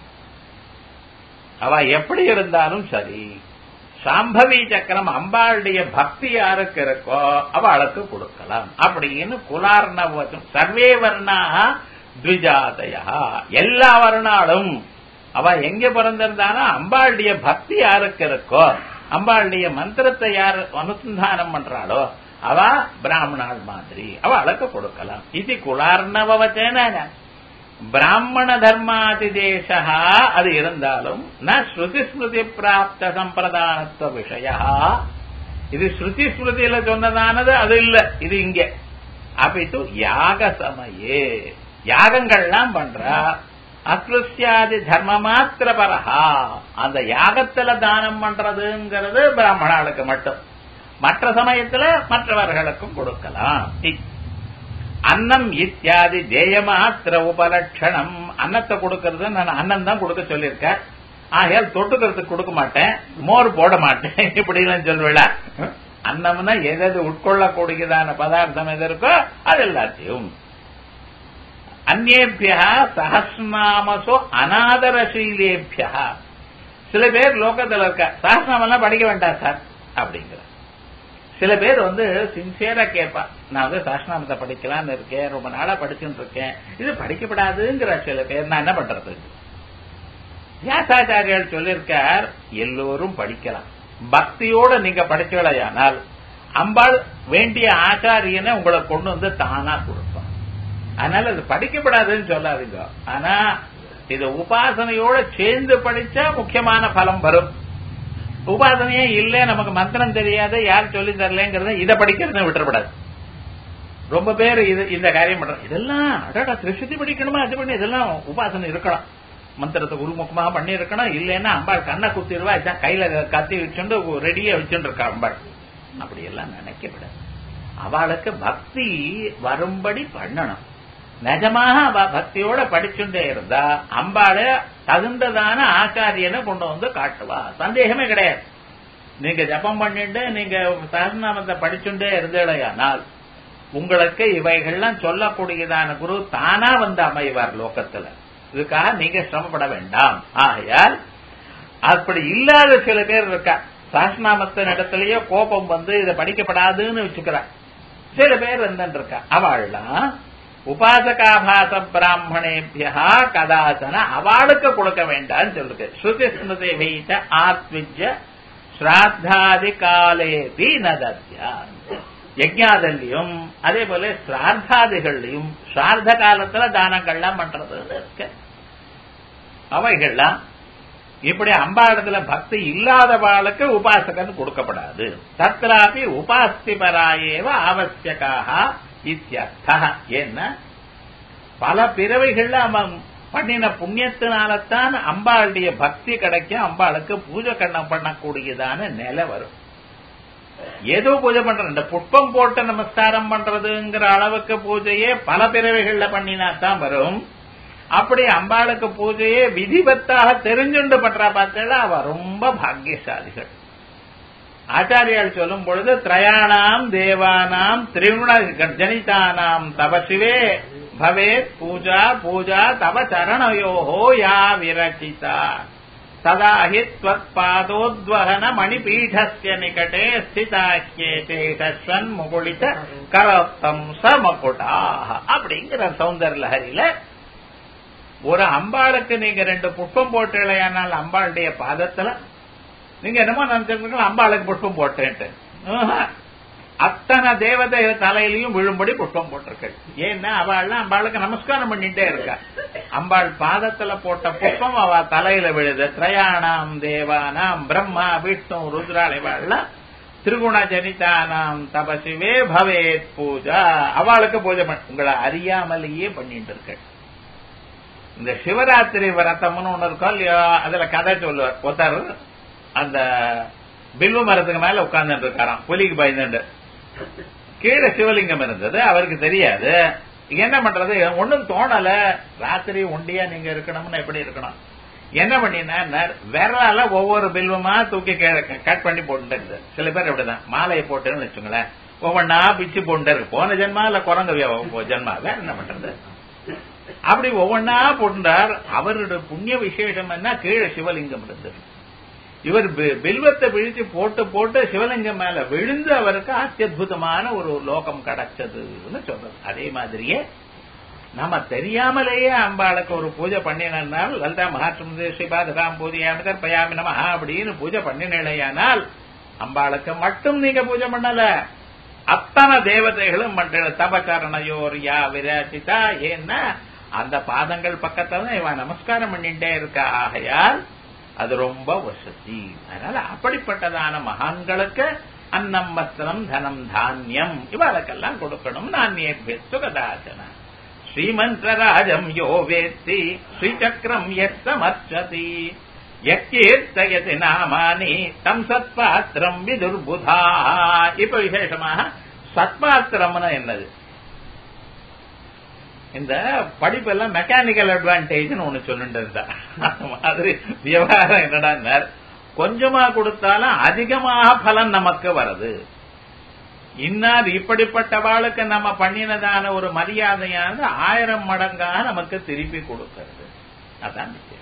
அவ எப்படி இருந்தாலும் சரி சாம்பவி சக்கரம் அம்பாளுடைய பக்தி யாருக்கு இருக்கோ அவளுக்கு கொடுக்கலாம் அப்படின்னு குலார்ணவச்சம் சர்வே வர்ணாக த்விஜாதயா எல்லா வர்ணாலும் அவ எங்க பிறந்திருந்தாலும் அம்பாளுடைய பக்தி யாருக்கு இருக்கோ அம்பாளுடைய மந்திரத்தை யார் அனுசந்தானம் பண்றாளோ அவ பிராமணாள் மாதிரி அவளுக்கு கொடுக்கலாம் இது குலார்ணவச்சேன பிராமண தர்மாதிதேசா அது இருந்தாலும் ந ஸ்ருதி ஸ்மிருதி பிராப்த சம்பிரதானத்துவ விஷய இது ஸ்ருதி ஸ்மிருதியில சொன்னதானது அது இல்ல இது இங்க அப்பிட்டு யாக சமயே யாகங்கள்லாம் பண்றா அஸ்ருஷ்யாதி தர்ம மாத்திர பரஹா அந்த யாகத்துல தானம் பண்றதுங்கிறது பிராமணாளுக்கு மட்டும் மற்ற சமயத்துல மற்றவர்களுக்கும் கொடுக்கலாம் அன்னம் இத்தியாதி தேயமாத்திர உபலட்சணம் அன்னத்தை கொடுக்கறது நான் அன்னம் தான் கொடுக்க சொல்லியிருக்கேன் ஆகையால் தொட்டுக்கிறதுக்கு கொடுக்க மாட்டேன் மோர் போட மாட்டேன் இப்படி எல்லாம் சொல்வேள அன்னம்னா எது உட்கொள்ளக்கூடியதான பதார்த்தம் எது இருக்கோ அது எல்லாத்தையும் அந்நேபியா சஹஸ்நாமசோ அநாதரசீலேபியா சில பேர் லோகத்தில் இருக்க சஹஸ்நாமெல்லாம் படிக்க வேண்டாம் சார் அப்படிங்கிற சில பேர் வந்து சின்சியரா கேட்பா நான் வந்து சாஸ்திரநாமத்தை படிக்கலாம்னு இருக்கேன் ரொம்ப நாளா படிச்சுட்டு இருக்கேன் இது படிக்கப்படாதுங்கிற சில பேர் நான் என்ன பண்றது வியாசாச்சாரியால் சொல்லியிருக்கார் எல்லோரும் படிக்கலாம் பக்தியோட நீங்க படிச்சவளையானால் அம்பாள் வேண்டிய ஆச்சாரியனை உங்களை கொண்டு வந்து தானா கொடுப்பான் அதனால இது படிக்கப்படாதுன்னு சொல்லாதீங்க ஆனா இது உபாசனையோட சேர்ந்து படிச்சா முக்கியமான பலம் வரும் உபாசனையே இல்ல நமக்கு மந்திரம் தெரியாது யார் சொல்லி தரலங்கிறத இதை படிக்கிறது விட்டுறப்படாது ரொம்ப பேர் இது இந்த காரியம் பண்றாங்க இதெல்லாம் அடாடா திருஷ்டி படிக்கணுமா அது பண்ணி இதெல்லாம் உபாசனை இருக்கணும் மந்திரத்தை உருமுகமாக பண்ணி இருக்கணும் இல்லைன்னா அம்பாள் கண்ணை குத்திடுவா இதான் கையில கத்தி வச்சுட்டு ரெடியா வச்சுட்டு இருக்கா அம்பாள் அப்படி எல்லாம் நினைக்கப்படாது அவளுக்கு பக்தி வரும்படி பண்ணணும் நிஜமாக அவ பக்தியோட படிச்சுட்டே இருந்தா அம்பாள தகுந்ததான ஆச்சாரியனை கொண்டு வந்து காட்டுவா சந்தேகமே கிடையாது நீங்க ஜபம் பண்ணிட்டு நீங்க சகநாமத்தை படிச்சுட்டே இருந்தேடையானால் உங்களுக்கு இவைகள்லாம் சொல்லக்கூடியதான குரு தானா வந்து அமைவார் லோகத்துல இதுக்காக நீங்க சிரமப்பட வேண்டாம் ஆகையால் அப்படி இல்லாத சில பேர் இருக்கா சாஸ்நாமத்தின் இடத்துலயே கோபம் வந்து இதை படிக்கப்படாதுன்னு வச்சுக்கிறா சில பேர் இருந்துட்டு இருக்கா அவள்லாம் உபாசகாபாச பிராமணேபியா கதாசன அவளுக்கு கொடுக்க வேண்டாம்னு சொல்லுது ஸ்ருதி ஸ்மிருதி வைத்த ஆத்விஜ ஸ்ராத்தாதி காலேபி நதத்யா யஜ்ஞாதல்லையும் அதே போல ஸ்ரார்த்தாதிகள்லையும் ஸ்ரார்த்த காலத்துல தானங்கள்லாம் பண்றது இருக்கு அவைகள்லாம் இப்படி அம்பாடத்துல பக்தி இல்லாதவாளுக்கு உபாசகன் கொடுக்கப்படாது தத்ராபி உபாஸ்தி பராயேவ ஆவசியக்காக இத்தியர்த்தா என்ன பல பிறவைகள்ல அவன் பண்ணின புண்ணியத்தினால்தான் அம்பாளுடைய பக்தி கிடைக்கும் அம்பாளுக்கு பூஜை கண்ணம் பண்ணக்கூடியதான நிலை வரும் ஏதோ பூஜை பண்ற இந்த புஷ்பம் போட்டு நமஸ்காரம் பண்றதுங்கிற அளவுக்கு பூஜையே பல பிறவைகள்ல பண்ணினா தான் வரும் அப்படி அம்பாளுக்கு பூஜையே விதிவத்தாக தெரிஞ்சுண்டு பண்றா பார்த்தா அவ ரொம்ப பாக்கியசாலிகள் ஆச்சாரியால் சொல்லும் பொழுது திரயாணாம் தேவானாம் திரிகுண ஜனிதானாம் தவ சிவே பவேத் பூஜா பூஜா தவ சரணயோஹோ யா விரச்சிதா சதா ஹி त्वत्पादोद्वहन மணிபீடஸ்ய நிகட்டே ஸ்திதாக்கியேதே தஸ்வன் முகுளித கரத்தம் சமகுடாக அப்படிங்கிற சௌந்தர் லஹரியில ஒரு அம்பாளுக்கு நீங்க ரெண்டு புஷ்பம் போட்டீங்களேயானால் அம்பாளுடைய பாதத்துல நீங்க என்னமோ நினைச்சிருக்கீங்க அம்பாளுக்கு புஷ்பம் போட்டேன்ட்டு ஆஹா. அத்தனை தேவதை தலையிலையும் விழும்படி புஷ்பம் போட்டிருக்கு ஏன்னா அவள்லாம் அம்பாளுக்கு நமஸ்காரம் பண்ணிட்டே இருக்கா அம்பாள் பாதத்துல போட்ட புஷ்பம் அவ தலையில விழுது திரயாணாம் தேவானாம் பிரம்மா விஷ்ணு ருத்ராள் இவாள்லாம் திரிகுண ஜனிதானாம் தபசிவே பவேத் பூஜா அவளுக்கு பூஜை பண்ண உங்களை அறியாமலேயே பண்ணிட்டு இருக்க இந்த சிவராத்திரி விரதம்னு ஒண்ணு இருக்கோ இல்லையோ அதுல கதை சொல்லுவார் ஒருத்தர் அந்த பில்வ மரத்துக்கு மேல உட்கார்ந்துட்டு இருக்காராம் புலிக்கு பயந்துண்டு கீழே சிவலிங்கம் இருந்தது அவருக்கு தெரியாது என்ன பண்றது ஒண்ணும் தோணல ராத்திரி ஒண்டியா நீங்க இருக்கணும்னு எப்படி இருக்கணும் என்ன பண்ணினா விரலால ஒவ்வொரு பில்வமா தூக்கி கட் பண்ணி போட்டுருக்குது சில பேர் அப்படிதான் மாலையை போட்டுன்னு வச்சுங்களேன் ஒவ்வொன்னா பிச்சு போட்டு இருக்கு போன ஜென்மா இல்ல குரங்கு ஜென்மா வேற என்ன பண்றது அப்படி ஒவ்வொன்னா போட்டுட்டார் அவருடைய புண்ணிய விசேஷம் என்ன கீழே சிவலிங்கம் இருந்தது இவர் பி- பில்வத்தை விழிச்சு போட்டு போட்டு சிவலிங்கம் மேல விழுந்து அவருக்கு அத்தியுதமான ஒரு லோகம் கிடைச்சதுன்னு சொல்றது அதே மாதிரியே நம்ம தெரியாமலேயே அம்பாளுக்கு ஒரு பூஜை பண்ணினால் லலிதா மகாத்மதே ஸ்ரீபாதகாம் பூஜையாமி தற்பயாமி நமஹ அப்படின்னு பூஜை பண்ணினேயானால் அம்பாளுக்கு மட்டும் நீங்க பூஜை பண்ணல அத்தனை தேவதைகளும் பண்ற தபச்சரணயோர் யா விராஜிதா ஏன்னா அந்த பாதங்கள் பக்கத்துல தான் இவன் நமஸ்காரம் பண்ணிட்டே இருக்கா ஆகையால் அது ரொம்ப வசதி அதனால அப்படிப்பட்டதான மகான்களுக்கு அன்னம் வஸ்திரம் தனம் தானியம் இவளுக்கெல்லாம் கொடுக்கணும் நானியேபிய சுகதாசன ஸ்ரீமந்திரராஜம் யோ வேத்தி ஸ்ரீசக்கரம் எத் சமர்ச்சதி யக்கீர்த்தயதி நாமானி தம் சத்பாத்திரம் விதுர்புதா இப்ப விசேஷமாக சத்பாத்திரம்னு என்னது இந்த படிப்பெல்லாம் மெக்கானிக்கல் அட்வான்டேஜ்னு ஒண்ணு சொல்லிட்டு இருந்தா அந்த மாதிரி விவகாரம் என்னடா கொஞ்சமா கொடுத்தாலும் அதிகமாக பலன் நமக்கு வருது இன்னார் இப்படிப்பட்டவாளுக்கு நம்ம பண்ணினதான ஒரு மரியாதையானது ஆயிரம் மடங்காக நமக்கு திருப்பி கொடுக்கிறது அதான் விசேஷம்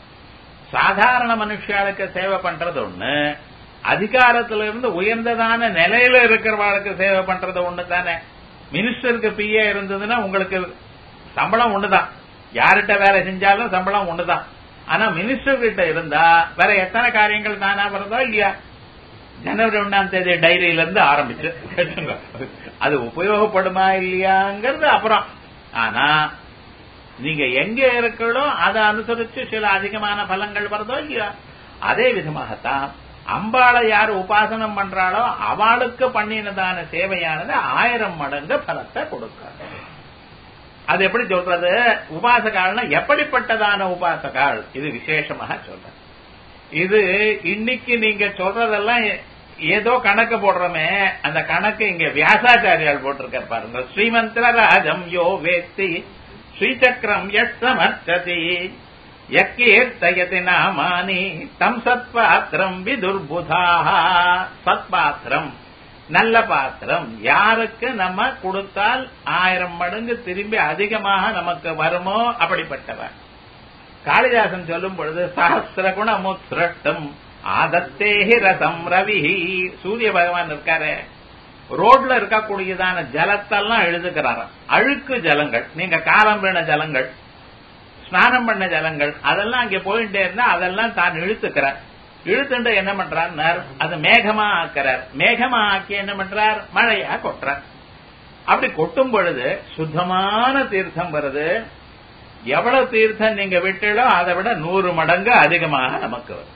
சாதாரண மனுஷாளுக்கு சேவை பண்றது ஒண்ணு அதிகாரத்துல இருந்து உயர்ந்ததான நிலையில இருக்கிறவாளுக்கு சேவை பண்றது ஒண்ணு தானே மினிஸ்டருக்கு பிஏ இருந்ததுன்னா உங்களுக்கு சம்பளம் ஒண்ணுதான் யார்கிட்ட வேலை செஞ்சாலும் சம்பளம் ஒண்ணுதான் ஆனா மினிஸ்டர் கிட்ட இருந்தா வேற எத்தனை காரியங்கள் தானா வருதோ இல்லையா ஜனவரி ஒண்ணாம் தேதி டைரியில இருந்து ஆரம்பிச்சு அது உபயோகப்படுமா இல்லையாங்கிறது அப்புறம் ஆனா நீங்க எங்க இருக்கிறோ அதை அனுசரிச்சு சில அதிகமான பலங்கள் வருதோ இல்லையா அதே விதமாகத்தான் அம்பாளை யார் உபாசனம் பண்றாளோ அவளுக்கு பண்ணினதான சேவையானது ஆயிரம் மடங்கு பலத்தை கொடுக்கிறது அது எப்படி சொல்றது உபாசகால்னா எப்படிப்பட்டதான உபாசகால் இது விசேஷமாக சொல்றேன் இது இன்னைக்கு நீங்க சொல்றதெல்லாம் ஏதோ கணக்கு போடுறோமே அந்த கணக்கு இங்க வியாசாச்சாரியால் போட்டிருக்கார் பாருங்க ஸ்ரீமந்திர ராஜம் யோ வேத்தி ஸ்ரீசக்கரம் எஸ் சமர்த்ததி யக்கீர்த்தயதி நாமானி தம் சத்பாத்திரம் விதுர்புதாக சத்பாத்திரம் நல்ல பாத்திரம் யாருக்கு நம்ம கொடுத்தால் ஆயிரம் மடங்கு திரும்பி அதிகமாக நமக்கு வருமோ அப்படிப்பட்டவர் காளிதாசன் சொல்லும் பொழுது சஹசிர குணமுத்ரட்டும் ஆதத்தேஹி ரசம் ரவி சூரிய பகவான் இருக்காரு ரோட்ல இருக்கக்கூடியதான ஜலத்தெல்லாம் எழுதுக்கிறாராம் அழுக்கு ஜலங்கள் நீங்க காலம் வேண ஜலங்கள் ஸ்நானம் பண்ண ஜலங்கள் அதெல்லாம் அங்க போயிட்டே இருந்தா அதெல்லாம் தான் இழுத்துக்கிறார் இழுத்துட்டு என்ன பண்றார் அது மேகமா ஆக்கிறார் மேகமா ஆக்கி என்ன பண்றார் மழையா கொட்டுறார் அப்படி கொட்டும் பொழுது சுத்தமான தீர்த்தம் வருது எவ்வளவு தீர்த்தம் நீங்க விட்டீங்களோ அதை விட நூறு மடங்கு அதிகமாக நமக்கு வரும்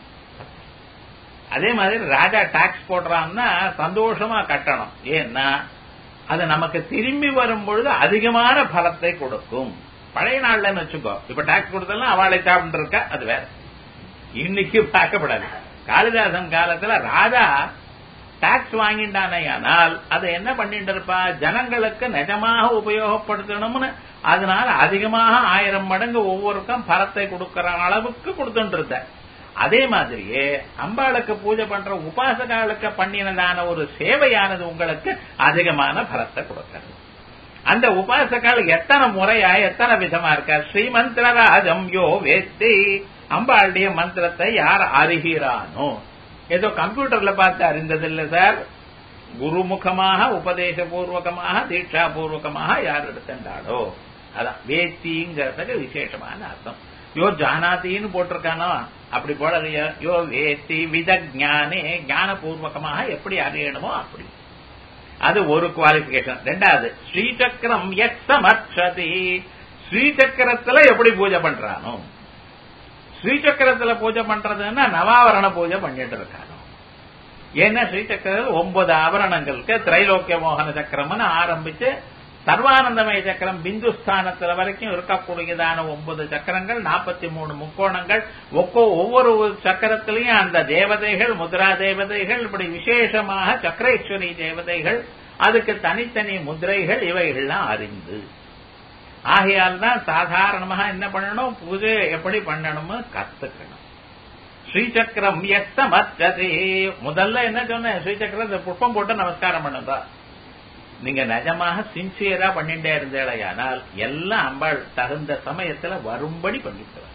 அதே மாதிரி ராஜா டாக்ஸ் போடுறான்னா சந்தோஷமா கட்டணும் ஏன்னா அது நமக்கு திரும்பி வரும் பொழுது அதிகமான பலத்தை கொடுக்கும் பழைய நாள்லன்னு வச்சுக்கோ இப்ப டாக்ஸ் கொடுத்தலாம் அவளை சாப்பிட்டு இருக்கா அது வேற இன்னைக்கு பார்க்கப்படாது காளிதாசன் காலத்துல ராஜா டாக்ஸ் வாங்கிட்டானேயானால் அதை என்ன பண்ணிட்டு இருப்பா ஜனங்களுக்கு நிஜமாக உபயோகப்படுத்தணும்னு அதனால அதிகமாக ஆயிரம் மடங்கு ஒவ்வொருக்கும் பரத்தை கொடுக்கிற அளவுக்கு கொடுத்துட்டு இருந்த அதே மாதிரியே அம்பாளுக்கு பூஜை பண்ற உபாசகாலுக்கு பண்ணினதான ஒரு சேவையானது உங்களுக்கு அதிகமான பலத்தை கொடுக்கிறது அந்த உபாசகால் எத்தனை முறையா எத்தனை விதமா இருக்கார் ஸ்ரீமந்திரராஜம் யோ வேத்தி அம்பாளுடைய மந்திரத்தை யார் அறிகிறானோ ஏதோ கம்ப்யூட்டர்ல பார்த்து அறிந்ததில்லை சார் குருமுகமாக உபதேசபூர்வகமாக தீட்சா பூர்வகமாக யார் எடுத்துட்டாளோ அதான் வேத்திங்கிறதுக்கு விசேஷமான அர்த்தம் யோ ஜானாத்தின்னு போட்டிருக்கானோ அப்படி போல யோ வேத்தி விதஜானே ஞானபூர்வகமாக எப்படி அறியணுமோ அப்படி அது ஒரு குவாலிபிகேஷன் ரெண்டாவது ஸ்ரீசக்கரம் எக் சமர்ஷதி ஸ்ரீசக்கரத்துல எப்படி பூஜை பண்றானோ ஸ்ரீசக்கரத்துல பூஜை பண்றதுன்னா நவாவரண பூஜை பண்ணிட்டு இருக்கானோ ஏன்னா ஸ்ரீசக்கரத்தில் ஒன்பது ஆவரணங்களுக்கு திரைலோக்கிய மோகன சக்கரம்னு ஆரம்பிச்சு சர்வானந்தமய சக்கரம் பிந்து ஸ்தானத்துல வரைக்கும் இருக்கக்கூடியதான ஒன்பது சக்கரங்கள் நாற்பத்தி மூணு முக்கோணங்கள் ஒக்கோ ஒவ்வொரு சக்கரத்திலையும் அந்த தேவதைகள் முத்ரா தேவதைகள் இப்படி விசேஷமாக சக்கரேஸ்வரி தேவதைகள் அதுக்கு தனித்தனி முதிரைகள் இவைகள்லாம் அறிந்து ஆகையால் தான் சாதாரணமாக என்ன பண்ணணும் பூஜை எப்படி பண்ணணும்னு கத்துக்கணும் ஸ்ரீசக்கரம் எஸ்தமத்ததே முதல்ல என்ன சொன்னேன் ஸ்ரீசக்கரம் புஷ்பம் போட்டு நமஸ்காரம் பண்ணுதா நீங்க நிஜமாக சின்சியரா பண்ணிட்டே இருந்தேடையானால் எல்லாம் அம்பாள் தகுந்த சமயத்துல வரும்படி பண்ணிக்கிறார்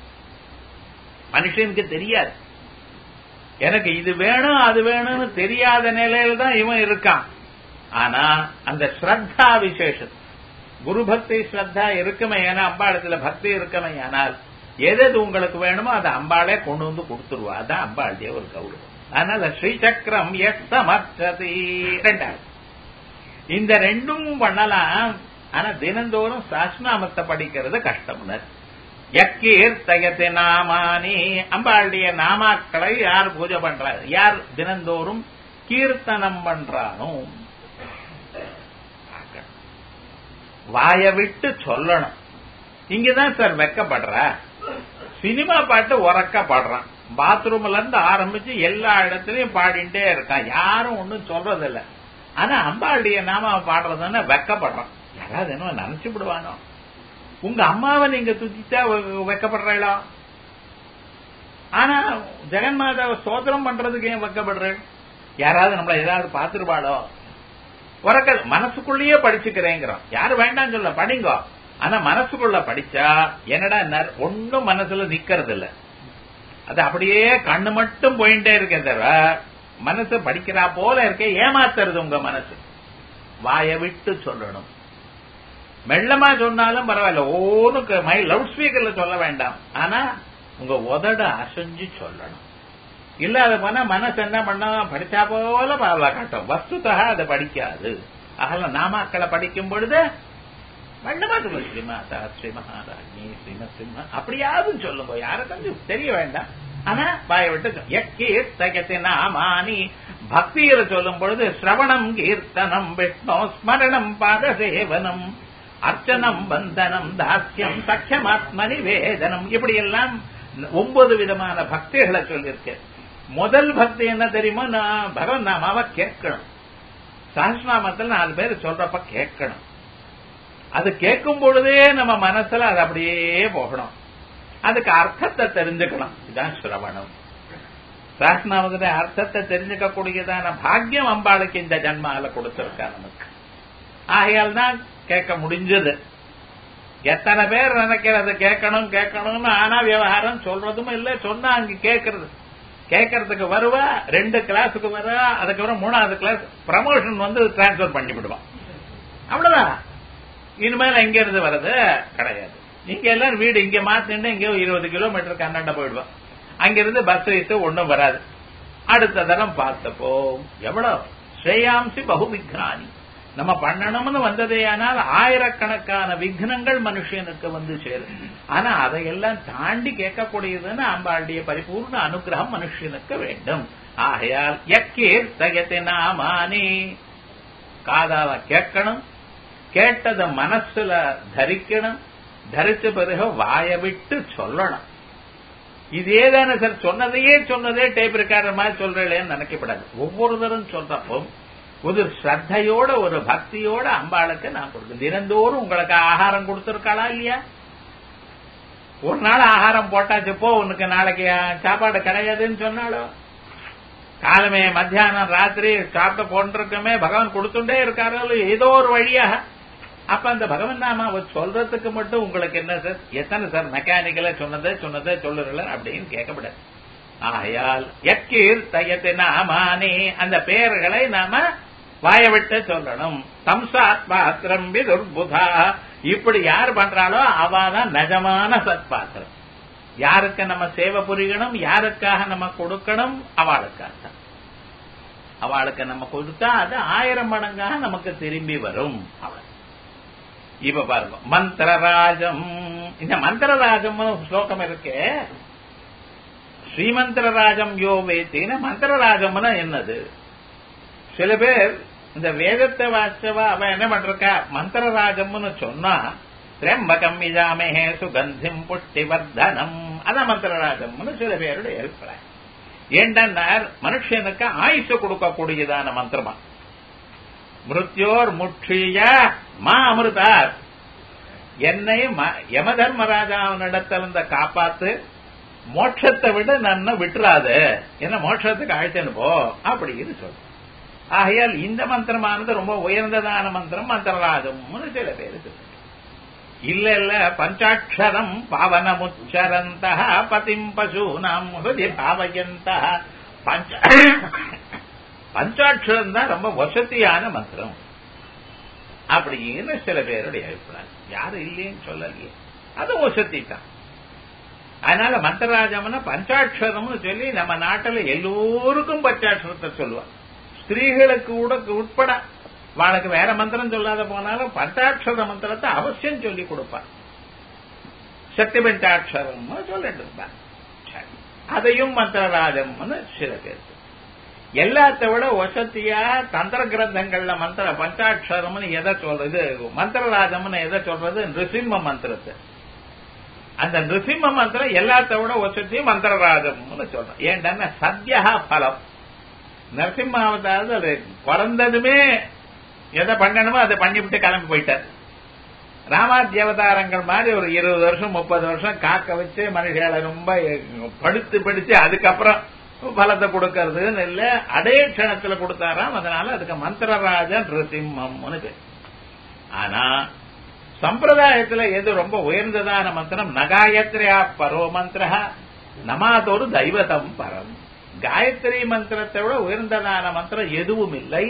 மனுஷனுக்கு தெரியாது எனக்கு இது வேணும் அது வேணும்னு தெரியாத நிலையில தான் இவன் இருக்கான் ஆனா அந்த ஸ்ரத்தா விசேஷம் குரு பக்தி ஸ்ரத்தா இருக்குமே ஏன்னா அம்பாளத்துல பக்தி இருக்குமே ஆனால் எது எது உங்களுக்கு வேணுமோ அதை அம்பாளே கொண்டு வந்து கொடுத்துருவா அதான் அம்பாளுடைய ஒரு கௌரவம் அதனால ஸ்ரீசக்கரம் எஸ் சமர்த்ததி ரெண்டாவது இந்த ரெண்டும் பண்ணலாம் ஆனா தினந்தோறும் சாஸ்நாமத்தை படிக்கிறது கஷ்டம்னர் யக்கீர்த்தயத்தை நாமானி அம்பாளுடைய நாமாக்களை யார் பூஜை பண்றாரு யார் தினந்தோறும் கீர்த்தனம் பண்றானோ வாய விட்டு சொல்லணும் இங்கதான் சார் வெக்கப்படுற சினிமா பாட்டு உறக்க பாடுறான் பாத்ரூம்ல இருந்து ஆரம்பிச்சு எல்லா இடத்துலயும் பாடிட்டே இருக்கான் யாரும் ஒன்னும் சொல்றதில்ல ஆனா அம்பாளுடைய நாம பாடுறதுன்னா வெக்கப்படுறான் யாராவது என்ன நினைச்சு விடுவானோ உங்க அம்மாவை நீங்க துதித்தா வெக்கப்படுறீங்களா ஆனா ஜெகன்மாதாவை சோதனம் பண்றதுக்கு ஏன் வெக்கப்படுற யாராவது நம்மள ஏதாவது பாத்துருவாளோ உறக்க மனசுக்குள்ளேயே படிச்சுக்கிறேங்கிறோம் யாரு வேண்டாம் சொல்ல படிங்கோ ஆனா மனசுக்குள்ள படிச்சா என்னடா ஒன்னும் மனசுல நிக்கிறது இல்ல அது அப்படியே கண்ணு மட்டும் போயிட்டே இருக்கே தவிர மனசு படிக்கிறா போல இருக்க ஏமாத்துறது உங்க மனசு வாய விட்டு சொல்லணும் மெல்லமா சொன்னாலும் பரவாயில்ல ஓனுக்கு மை லவுட் ஸ்பீக்கர்ல சொல்ல வேண்டாம் ஆனா உங்க உதட அசைஞ்சு சொல்லணும் இல்ல அது போனா மனசு என்ன பண்ண படிச்சா போல பாவலா காட்டும் வஸ்துதா அதை படிக்காது அகல நாமாக்களை படிக்கும் பொழுது மெல்லமா சொல்லுங்க ஸ்ரீமாதா ஸ்ரீ மகாராஜி ஸ்ரீம சிம்ம அப்படியாவது சொல்லுங்க யாரை கொஞ்சம் தெரிய வேண்டாம் ஆனா வாய விட்டு எக்கீர்த்தகத்தை நாமானி பக்தியில சொல்லும் பொழுது சிரவணம் கீர்த்தனம் விஷ்ணு ஸ்மரணம் பாத சேவனம் அர்ச்சனம் பந்தனம் தாஸ்யம் சக்கியமாத்ம நிவேதனம் இப்படி எல்லாம் ஒன்பது விதமான பக்திகளை சொல்லியிருக்கேன் முதல் பக்தி என்ன தெரியுமோ நான் பகவன் நாமாவை கேட்கணும் சஹஸ்நாமத்தில் நாலு பேர் சொல்றப்ப கேட்கணும் அது கேட்கும் பொழுதே நம்ம மனசுல அது அப்படியே போகணும் அதுக்கு அர்த்தத்தை தெரிஞ்சுக்கணும் இதுதான் சிரவணம் சாஸ்நாமத்துல அர்த்தத்தை தெரிஞ்சுக்க கூடியதான பாக்கியம் அம்பாளுக்கு இந்த ஜன்மால கொடுத்திருக்கா நமக்கு ஆகையால் தான் கேட்க முடிஞ்சது எத்தனை பேர் நினைக்கிறது கேட்கணும் கேட்கணும்னு ஆனா விவகாரம் சொல்றதும் இல்ல சொன்னா அங்க கேட்கறது கேட்கறதுக்கு வருவா ரெண்டு கிளாஸுக்கு வருவா அதுக்கப்புறம் மூணாவது கிளாஸ் ப்ரமோஷன் வந்து டிரான்ஸ்பர் பண்ணி விடுவான் அவ்வளவுதான் இனிமேல் எங்க இருந்து வர்றது கிடையாது நீங்க எல்லாரும் வீடு இங்க மாத்திட்டு இங்க இருபது கிலோமீட்டருக்கு அண்ணாண்ட போயிடுவோம் அங்கிருந்து பஸ் வயசு ஒன்றும் வராது அடுத்த தரம் பார்த்தப்போ எவ்வளவு ஸ்ரேயாம்சி பகு விக்னானி நம்ம பண்ணணும்னு வந்ததே ஆனால் ஆயிரக்கணக்கான விக்னங்கள் மனுஷனுக்கு வந்து சேரும் ஆனா அதையெல்லாம் தாண்டி கேட்கக்கூடியதுன்னு அம்பாளுடைய பரிபூர்ண அனுகிரகம் மனுஷனுக்கு வேண்டும் ஆகையால் எக்கீர் தயத்தை நாமானி காதால கேட்கணும் கேட்டத மனசுல தரிக்கணும் தரிச்ச பிறகு வாய விட்டு சொல்லணும் இதே தானே சார் சொன்னதையே சொன்னதே டேப் ரெக்கார்டர் மாதிரி சொல்றேன்னு நினைக்கப்படாது ஒவ்வொரு தரம் சொல்றப்போ ஒரு ஸ்ரத்தையோட ஒரு பக்தியோட அம்பாளுக்கு நான் கொடுத்து தினந்தோறும் உங்களுக்கு ஆகாரம் கொடுத்திருக்காளா இல்லையா ஒரு நாள் ஆகாரம் போட்டாச்சு போ உனக்கு நாளைக்கு சாப்பாடு கிடையாதுன்னு சொன்னாலும் காலமே மத்தியானம் ராத்திரி சாப்பிட்டு போன்றிருக்கமே பகவான் கொடுத்துட்டே இருக்காரோ ஏதோ ஒரு வழியாக அப்ப அந்த பகவன் நாம அவர் சொல்றதுக்கு மட்டும் உங்களுக்கு என்ன சார் எத்தனை சார் மெக்கானிக்கலா சொன்னதே சொன்னதே சொல்லுறல அப்படின்னு கேட்கப்படாது ஆகையால் எக்கீர் தயத்து நாமானே அந்த பெயர்களை நாம வாய விட்டு சொல்லணும் தம்சாத் பாத்திரம் துர்புதா இப்படி யார் பண்றாளோ அவாதான் நிஜமான சத்பாத்திரம் யாருக்கு நம்ம சேவை புரியணும் யாருக்காக நம்ம கொடுக்கணும் அவளுக்காக அவளுக்கு நம்ம கொடுத்தா அது ஆயிரம் மடங்காக நமக்கு திரும்பி வரும் அவள் இப்ப பாருங்க மந்திரராஜம் இந்த மந்திரராஜம் ஸ்லோகம் இருக்கு ஸ்ரீமந்திரராஜம் யோ வேத்தின்னு மந்திரராஜம்னா என்னது சில பேர் இந்த வேதத்தை வாச்சவா அவன் என்ன பண்றா மந்திரராஜம்னு சொன்னா திரம்பகம் இஜாமேஹே சுகந்திம் புஷ்டிவர்தனம் அதான் மந்திரராஜம்னு சில பேருடைய அபிப்பிராயம் ஏண்டன்னார் மனுஷனுக்கு ஆயுசு கொடுக்கக்கூடியதான மந்திரமா மிருத்யோர் முற்றிய மா அமிர்தார் என்னை யம தர்மராஜாவினிடத்துல இருந்த காப்பாத்து மோட்சத்தை விட நன்ன விட்டுறாது என்ன மோட்சத்துக்கு அழைச்சனு போ அப்படின்னு சொல்ற ஆகையால் இந்த மந்திரமானது ரொம்ப உயர்ந்ததான மந்திரம் மந்திரராஜம்னு சில பேரு சொல்றாங்க இல்ல இல்ல பஞ்சாட்சரம் பாவனமுச்சரந்த பதிம் பசூனாம் ஹிருதி பாவயந்த பஞ்ச பஞ்சாட்சரம் தான் ரொம்ப வசதியான மந்திரம் அப்படின்னு சில பேருடைய அபிப்பிராயம் யாரும் இல்லைன்னு சொல்லலையே அது வசதி தான் அதனால மந்திரராஜம்னா பஞ்சாட்சரம்னு சொல்லி நம்ம நாட்டில் எல்லோருக்கும் பஞ்சாட்சரத்தை சொல்லுவான் ஸ்திரீகளுக்கு கூட உட்பட வாழ்க்கை வேற மந்திரம் சொல்லாத போனாலும் பஞ்சாட்சர மந்திரத்தை அவசியம் சொல்லி கொடுப்பார் சக்தி பஞ்சாட்சரம் சொல்லிட்டு இருப்பார் அதையும் மந்திரராஜம்னு சில பேர் எல்லாத்த விட வசதியா தந்திர கிரந்தங்கள்ல மந்திர பஞ்சாட்சரம்னு எதை சொல்றது மந்திரராஜம்னு எதை சொல்றது நிருசிம்ம மந்திரத்தை அந்த நிருசிம்ம மந்திரம் எல்லாத்த விட வசதியும் மந்திரராஜம்னு சொல்றோம் ஏன்டா சத்யா பலம் நரசிம்மாவதாவது அது பிறந்ததுமே எதை பண்ணணுமோ அதை பண்ணிவிட்டு கிளம்பி போயிட்டார் ராமாத்திய அவதாரங்கள் மாதிரி ஒரு இருபது வருஷம் முப்பது வருஷம் காக்க வச்சு மனுஷால ரொம்ப படுத்து படிச்சு அதுக்கப்புறம் பலத்தை கொடுக்கறதுன்னு இல்ல அதே க்ஷணத்துல கொடுத்தாராம் அதனால அதுக்கு மந்திரராஜன் நிருசிம்மம்னு பேர் ஆனா சம்பிரதாயத்துல எது ரொம்ப உயர்ந்ததான மந்திரம் நகாயத்ரியா பரோ மந்திர நமாதொரு தெய்வதம் பரம் காயத்ரி மந்திரத்தை விட உயர்ந்ததான மந்திரம் எதுவும் இல்லை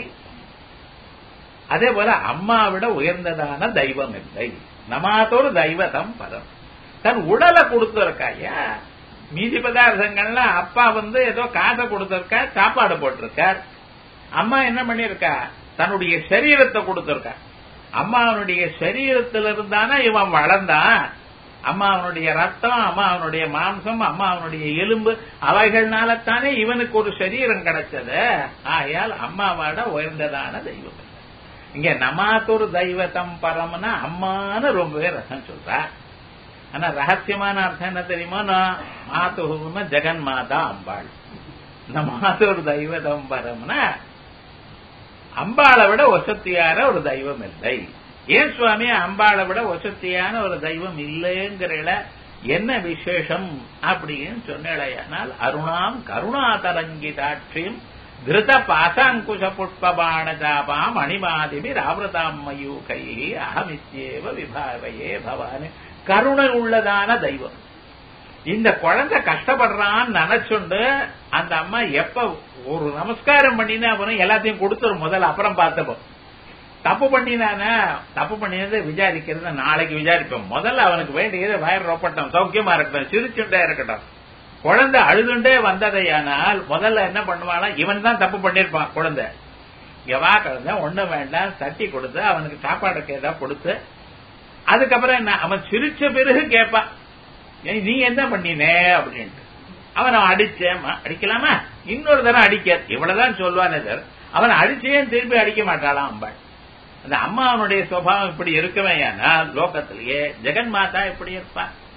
அதே போல அம்மா விட உயர்ந்ததான தெய்வம் இல்லை நமாத்தோடு தெய்வதம் பதம் தன் உடலை கொடுத்திருக்காயா மீதி பதார்த்தங்கள்ல அப்பா வந்து ஏதோ காசை கொடுத்திருக்கா சாப்பாடு போட்டிருக்கார் அம்மா என்ன பண்ணிருக்கா தன்னுடைய சரீரத்தை கொடுத்திருக்கா அம்மாவனுடைய சரீரத்திலிருந்தானே இவன் வளர்ந்தான் அம்மா அவனுடைய ரத்தம் அம்மா அவனுடைய மாம்சம் அம்மா அவனுடைய எலும்பு அவைகள்னால தானே இவனுக்கு ஒரு சரீரம் கிடைச்சது ஆகையால் அம்மாவோட உயர்ந்ததான தெய்வம் இங்க நமாத்தொரு தெய்வத்தம் பரம்னா அம்மான்னு ரொம்பவே ரசம் சொல்றா ஆனா ரகசியமான அர்த்தம் என்ன தெரியுமா மாத்துன்னா ஜெகன் மாதா அம்பாள் இந்த மாத்தொரு தெய்வதம் பரம்னா அம்பாளை விட வசத்தியான ஒரு தெய்வம் இல்லை ஏன் சுவாமி அம்பாளை விட வசத்தியான ஒரு தெய்வம் இல்லைங்கிற என்ன விசேஷம் அப்படின்னு சொன்னால் அருணாம் கருணாதரங்கிதாட்சியும் திருத பாசாங்குஷ புஷ்பபாண ஜாபாம் அணிமாதிபி ராவிரதாம் மயூகை அகமித்யேவ விபாவையே பவானி கருணை உள்ளதான தெய்வம் இந்த குழந்தை கஷ்டப்படுறான்னு நினைச்சுண்டு அந்த அம்மா எப்ப ஒரு நமஸ்காரம் பண்ணினா அப்புறம் எல்லாத்தையும் கொடுத்துரும் முதல்ல அப்புறம் பார்த்தப்போ தப்பு பண்ணினானா தப்பு பண்ணினதை விசாரிக்கிறது நாளைக்கு விசாரிப்போம் முதல்ல அவனுக்கு வேண்டியது வயர் ரொப்பட்டம் சௌக்கியமா இருக்கட்டும் சிரிச்சுட்டே இருக்கட்டும் குழந்தை அழுதுண்டே வந்ததையானால் முதல்ல என்ன பண்ணுவானா இவன் தான் தப்பு பண்ணிருப்பான் குழந்தை எவா குழந்தை ஒண்ணும் வேண்டாம் தட்டி கொடுத்து அவனுக்கு சாப்பாடுக்கு ஏதாவது கொடுத்து அதுக்கப்புறம் என்ன அவன் சிரிச்ச பிறகு கேட்பான் நீ என்ன பண்ணினே அப்படின்ட்டு அவன் அவன் அடிச்சேன் அடிக்கலாமா இன்னொரு தரம் அடிக்க இவ்வளவுதான் சொல்லுவானே சார் அவன் அடிச்சே திருப்பி அடிக்க மாட்டாளாம் அம்பாள் அந்த அம்மா அவனுடைய சுவாவம் இப்படி இருக்கவே லோகத்திலேயே ஜெகன் மாதா எப்படி இருப்பா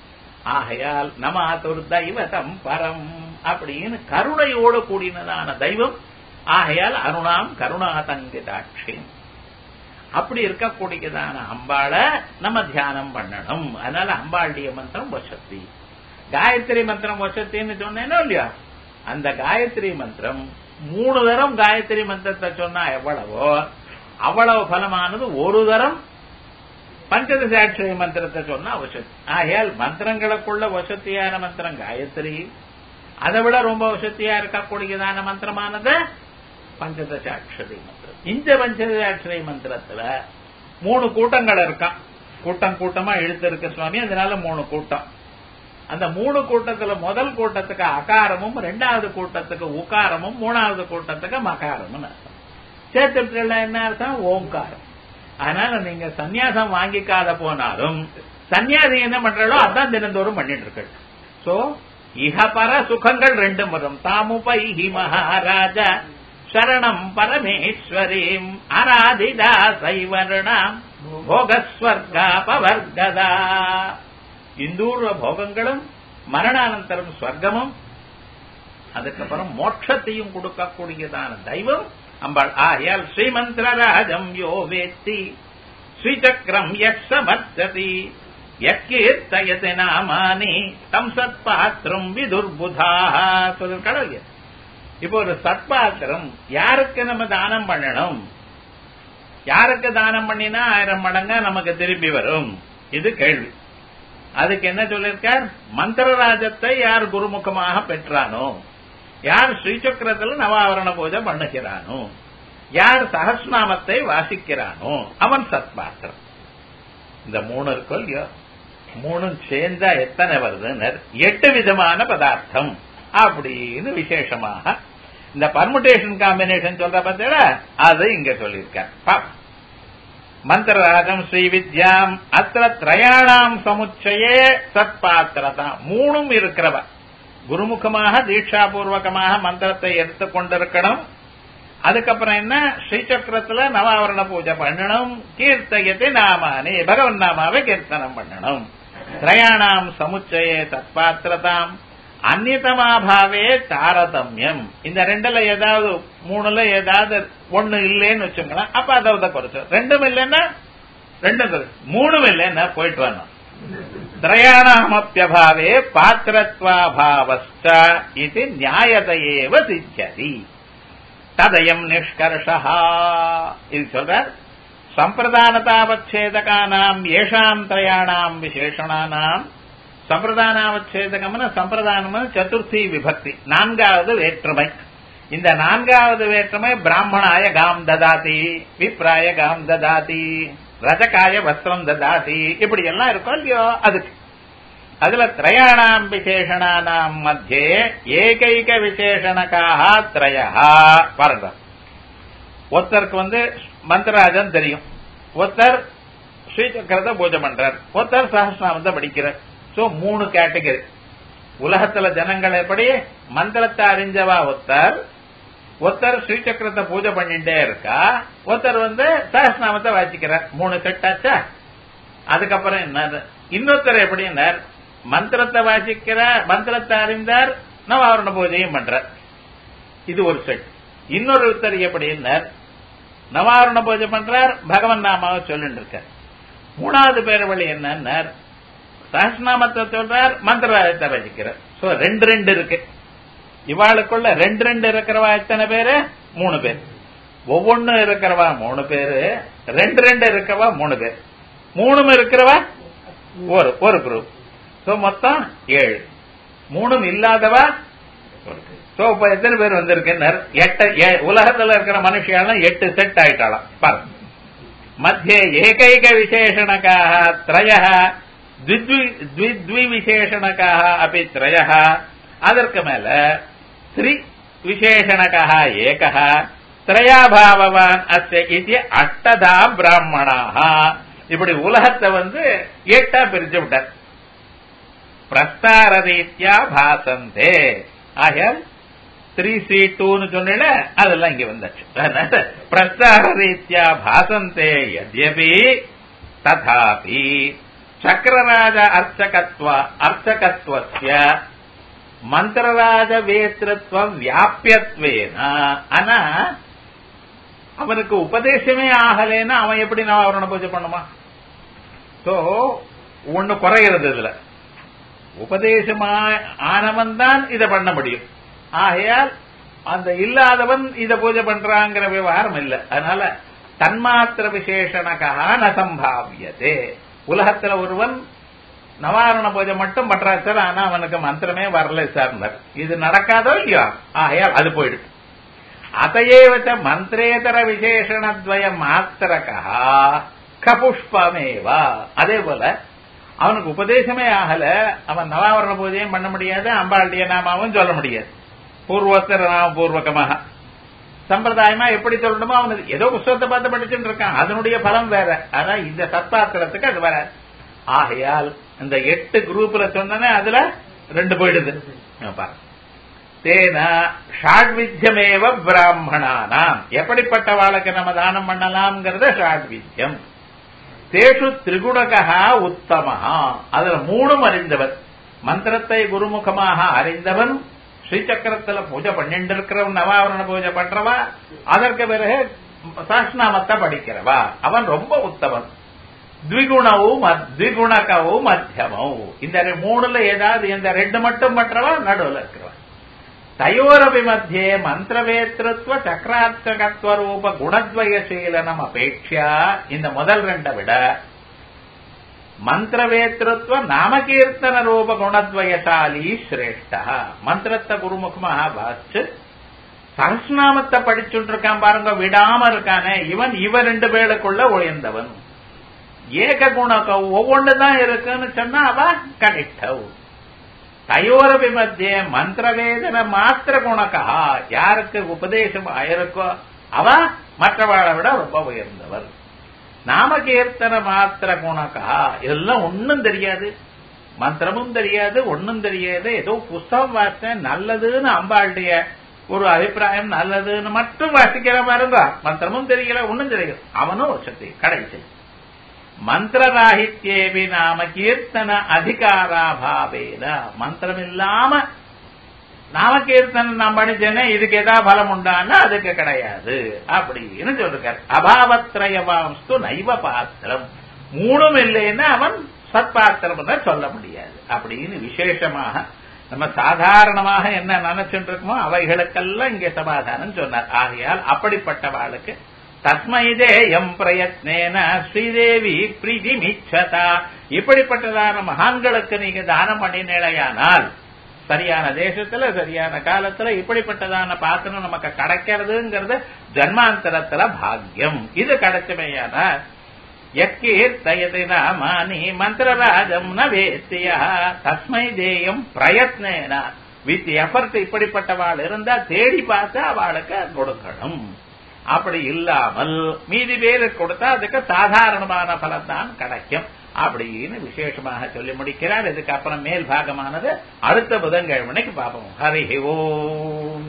ஆகையால் நமாதுர் தெய்வதம் பரம் அப்படின்னு கருணையோடு கூடினதான தெய்வம் ஆகையால் அருணாம் கருணாதங்கிதாட்சி அப்படி இருக்கக்கூடியதான அம்பாளை நம்ம தியானம் பண்ணணும் அதனால அம்பாளுடைய மந்திரம் வசத்தி காயத்ரி மந்திரம் வசத்தின்னு சொன்னேனோ இல்லையா அந்த காயத்ரி மந்திரம் மூணு தரம் காயத்ரி மந்திரத்தை சொன்னா எவ்வளவோ அவ்வளவு பலமானது ஒரு தரம் பஞ்சதசாட்சரி மந்திரத்தை சொன்னா வசதி ஆகையால் மந்திரங்களுக்குள்ள வசத்தியான மந்திரம் காயத்ரி அதை விட ரொம்ப வசதியா இருக்கக்கூடியதான மந்திரமானது பஞ்சதசாட்சரி மந்திரம் இந்த பஞ்சதசாட்சரி மந்திரத்துல மூணு கூட்டங்கள் இருக்கான் கூட்டம் கூட்டமா எழுத்து இருக்கு சுவாமி அதனால மூணு கூட்டம் அந்த மூணு கூட்டத்துல முதல் கூட்டத்துக்கு அகாரமும் ரெண்டாவது கூட்டத்துக்கு உகாரமும் மூணாவது கூட்டத்துக்கு மகாரமும் அர்த்தம் சேர்த்துட்டுல என்ன அர்த்தம் ஓங்காரம் அதனால நீங்க சந்நியாசம் வாங்கிக்காத போனாலும் சன்னியாசி என்ன பண்றாளோ அதான் தினந்தோறும் பண்ணிட்டு இருக்கு சோ இஹபர சுகங்கள் ரெண்டும் வரும் தாமுபைஹி மகாராஜா சரணம் பரமேஸ்வரீம் ஆராதிதா சைவரணாம் போகஸ்வர்காபவர்கதா இந்தூர்வ போகங்களும் மரணானந்தரம் ஸ்வர்க்கமும் அதுக்கப்புறம் மோட்சத்தையும் கொடுக்கக்கூடியதான தெய்வம் அம்பாள் ஆயால் ஸ்ரீமந்திரராஜம் யோ வேத்தி ஸ்ரீசக்கரம் யக் சமர்த்ததி யக்கீர்த்தயதி நாமானி தம் சத்பாத்திரம் விதுர்புதா சொல்லிருக்காளோ இப்போ ஒரு சத்பாத்திரம் யாருக்கு நம்ம தானம் பண்ணணும் யாருக்கு தானம் பண்ணினா ஆயிரம் மடங்கா நமக்கு திருப்பி வரும் இது கேள்வி அதுக்கு என்ன சொல்லியிருக்கார் மந்திரராஜத்தை யார் குருமுகமாக பெற்றானோ யார் ஸ்ரீசக்கரத்தில் நவாவரண பூஜை பண்ணுகிறானோ யார் சகஸ்நாமத்தை வாசிக்கிறானோ அவன் சத்பாத்திரம் இந்த மூணு இருக்கும் இல்லையோ மூணும் சேர்ந்தா எத்தனை வருதுன்னு எட்டு விதமான பதார்த்தம் அப்படின்னு விசேஷமாக இந்த பர்முடேஷன் காம்பினேஷன் சொல்ற பார்த்தா அது இங்க சொல்லியிருக்கார் மந்திரராஜம் ஸ்ரீ வித்யாம் அத்த திரயாணாம் சமுச்சயே சத்பாத்திரதா மூணும் இருக்கிறவ குருமுகமாக தீட்சாபூர்வகமாக மந்திரத்தை எடுத்துக் கொண்டிருக்கணும் அதுக்கப்புறம் என்ன ஸ்ரீசக்கரத்துல நவாவரண பூஜை பண்ணணும் கீர்த்தயத்தை நாமானே பகவன் நாமாவை கீர்த்தனம் பண்ணணும் திரயாணாம் சமுச்சயே தத்பாத்திரதாம் அந்நியதமாபாவே தாரதமியம் இந்த ரெண்டுல ஏதாவது மூணுல ஏதாவது ஒண்ணு இல்லைன்னு வச்சுங்களேன் அப்ப அதை குறைச்சு ரெண்டும் இல்லைன்னா ரெண்டும் மூணும் இல்லைன்னா போயிட்டு வரணும் திரயாணாமப்பியபாவே பாத்திரத்வாபாவஸ்ட இது நியாயதையேவ சித்தியதி ததயம் நிஷ்கர்ஷா இது சொல்றார் சம்பிரதானதாவச்சேதகானாம் ஏஷாம் திரயாணாம் விசேஷணானாம் சம்பிரதானாவச்சேதகம்னு சம்பிரதானம் சதுர்த்தி விபக்தி நான்காவது வேற்றுமை இந்த நான்காவது வேற்றுமை பிராமணாய காம் ததாதி விப்ராய காம் ததாதி ரஜகாய வஸ்திரம் ததாதி இப்படி எல்லாம் இருக்கும் இல்லையோ அதுக்கு அதுல திரயாணாம் விசேஷணானாம் மத்தியே ஏகைக விசேஷணக்காக திரயா பாருங்க ஒருத்தருக்கு வந்து மந்திராஜன் தெரியும் ஒருத்தர் ஸ்ரீசக்கரத்தை பூஜை பண்றார் ஒருத்தர் சஹஸ்நாமத்தை படிக்கிறார் சோ மூணு கேட்டகரி உலகத்துல ஜனங்கள் எப்படி மந்திரத்தை அறிஞ்சவா ஒருத்தர் ஒருத்தர் ஸ்ரீசக்கரத்தை பூஜை பண்ணிட்டே இருக்கா ஒருத்தர் வந்து சஹஸ்நாமத்தை வாசிக்கிறார் மூணு செட் ஆச்சா அதுக்கப்புறம் என்ன இன்னொருத்தர் எப்படின்னார் மந்திரத்தை வாசிக்கிறார் மந்திரத்தை அறிந்தார் நவாவரண பூஜையும் பண்றார் இது ஒரு செட் இன்னொருத்தர் எப்படின்னார் நவாரண பூஜை பண்றார் பகவன் நாமாவை சொல்லிட்டு இருக்கார் மூணாவது பேர் வழி என்னன்னார் சஹஸ்நாமத்தை சொல்றார் மந்திரத்தை வசிக்கிறார் சோ ரெண்டு ரெண்டு இருக்கு இவாளுக்குள்ள ரெண்டு ரெண்டு இருக்கிறவா எத்தனை பேரு மூணு பேர் ஒவ்வொன்னு இருக்கிறவா மூணு பேரு ரெண்டு ரெண்டு இருக்கிறவா மூணு பேர் மூணும் இருக்கிறவா ஒரு ஒரு குரூப் சோ மொத்தம் ஏழு மூணும் இல்லாதவா சோ இப்ப எத்தனை பேர் வந்திருக்கு எட்டு உலகத்துல இருக்கிற மனுஷியாலும் எட்டு செட் ஆயிட்டாளாம் பாருங்க மத்திய ஏகைக விசேஷணக்காக திரய த்விவிசேஷணக்காக அப்படி திரய அதற்கு மேல த்ரி விசேஷணக்காக ஏகः திரயாபாவவான் அஸ்ய இது அஷ்டதா பிராமணாக இப்படி உலகத்தை வந்து எட்டா பிரிச்சு விட்டார் பிரஸ்தார ரீத்யா பாசந்தே ஆகையால் த்ரீ சி டூன்னு சொன்ன அதெல்லாம் இங்க வந்தாச்சு பிரஸ்தார ரீத்யா பாசந்தே யத்யபி ததாபி சக்கரராஜ அர்ச்சகத்வ அர்ச்சகத்வஸ்ய மந்திரராஜ வேத்திரத்துவம் வியாபியத்வேன ஆனா அவனுக்கு உபதேசமே ஆகலைன்னா அவன் எப்படி நவாவரண பூஜை பண்ணுமா சோ ஒண்ணு குறைகிறது இதுல உபதேசமா ஆனவன் தான் இதை பண்ண முடியும் ஆகையால் அந்த இல்லாதவன் இத பூஜை பண்றாங்கிற விவகாரம் இல்லை அதனால தன்மாத்திர விசேஷணகா ந சம்பாவியதே உலகத்துல ஒருவன் நவாரண பூஜை மட்டும் பண்றாரு சார் ஆனா அவனுக்கு மந்திரமே வரல சார் இது நடக்காதோ இல்லையோ ஆகையால் அது போயிடுது அதையேவச்ச மந்திரேதர விசேஷணத்வய மாத்திரகா கபுஷ்பமேவா அதே போல அவனுக்கு உபதேசமே ஆகல அவன் நவாவரண பூஜையும் பண்ண முடியாது அம்பாளுடைய நாமாவும் சொல்ல முடியாது பூர்வோத்தர நாம பூர்வகமாக சம்பிரதாயமா எப்படி சொல்லணுமோ அவனுக்கு ஏதோ புஸ்தகத்தை பார்த்து படிச்சுட்டு இருக்கான் அதனுடைய பலம் வேற அதான் இந்த சத்தாத்திரத்துக்கு அது வராது ஆகையால் இந்த எட்டு குரூப்ல சொன்னனே அதுல ரெண்டு போயிடுது பாருங்க தேன ஷாட்வித்யமேவ பிராமணானாம் எப்படிப்பட்ட வாழ்க்கை நம்ம தானம் பண்ணலாம்ங்கிறத ஷாட்வித்யம் தேஷு திரிகுணகா உத்தமஹா அதுல மூணும் அறிந்தவன் மந்திரத்தை குருமுகமாக அறிந்தவன் ஸ்ரீசக்கரத்துல பூஜை பண்ணிட்டு இருக்கிறவன் நவாவரண பூஜை பண்றவா அதற்கு பிறகு சாஸ்நாமத்தை படிக்கிறவா அவன் ரொம்ப உத்தமன் த்விகுணவும் த்விகுணகவும் மத்தியமவும் இந்த மூணுல ஏதாவது இந்த ரெண்டு மட்டும் பண்றவா நடுவில் இருக்கிறவன் தயோரபி மத்தியே மந்திரவேத்திருத்வ சக்கரார்த்தகத்துவ ரூப குணத்வயசீலனம் அபேட்சா இந்த முதல் ரெண்டை விட மந்திரவேத்திருத்வ நாமகீர்த்தன ரூப குணத்வயசாலி சிரேஷ்டா மந்திரத்தை குருமுகமாக வாசிச்சு சரஸ்நாமத்தை படிச்சுட்டு இருக்கான் பாருங்க விடாம இருக்கானே இவன் இவ ரெண்டு பேருக்குள்ள உயர்ந்தவன் ஏக குணக்க ஒவ்வொன்றுதான் இருக்குன்னு சொன்னா அவ கனிட்டவ் தயோரபி மத்திய மந்திரவேதன மாத்திர குணக்கா யாருக்கு உபதேசம் ஆயிருக்கோ அவ மற்றவாளை விட ரொம்ப உயர்ந்தவர் நாமகீர்த்தன மாத்திர குணக்கா இதெல்லாம் ஒன்னும் தெரியாது மந்திரமும் தெரியாது ஒன்னும் தெரியாது ஏதோ புஸ்தகம் வாசித்தேன் நல்லதுன்னு அம்பாளுடைய ஒரு அபிப்பிராயம் நல்லதுன்னு மட்டும் வாசிக்கிற பாருங்க மந்திரமும் தெரியல ஒன்னும் தெரியல அவனும் வசதி கடைசி மந்திரராகித்யேபி நாம கீர்த்தன அதிகாராபாவேன மந்திரம் இல்லாம நாம கீர்த்தனம் நான் படிச்சேனே இதுக்கு ஏதா பலம் உண்டான்னா அதுக்கு கிடையாது அப்படின்னு சொல்லிருக்காரு அபாவத்ரயவாம்ஸ்து நைவ பாத்திரம் மூணும் இல்லைன்னா அவன் சத்பாத்திரம் தான் சொல்ல முடியாது அப்படின்னு விசேஷமாக நம்ம சாதாரணமாக என்ன நினைச்சுட்டு இருக்கோமோ அவைகளுக்கெல்லாம் இங்கே சமாதானம் சொன்னார் ஆகையால் அப்படிப்பட்டவாளுக்கு தஸ்மைதே எம் பிரயத்னேன ஸ்ரீதேவி பிரீதி மிச்சதா இப்படிப்பட்டதான மகான்களுக்கு நீங்க தானம் பண்ணினேலையானால் சரியான தேசத்துல சரியான காலத்துல இப்படிப்பட்டதான பாத்திரம் நமக்கு கிடைக்கிறதுங்கிறது ஜன்மாந்தரத்துல பாக்கியம் இது கிடைச்சமையானால் யக்கீர்த்தயதி நாமானி மந்திரராஜம் ந வேத்திய தஸ்மை தேயம் பிரயத்னேன வித் எஃபர்ட் இப்படிப்பட்டவாள் இருந்தா தேடி பார்த்து அவளுக்கு கொடுக்கணும் அப்படி இல்லாமல் மீதி பேருக்கு கொடுத்தா அதுக்கு சாதாரணமான பலம் தான் கிடைக்கும் அப்படின்னு விசேஷமாக சொல்லி முடிக்கிறார் இதுக்கு அப்புறம் மேல் பாகமானது அடுத்த புதன்கிழமைக்கு பார்ப்போம் ஹரி ஓம்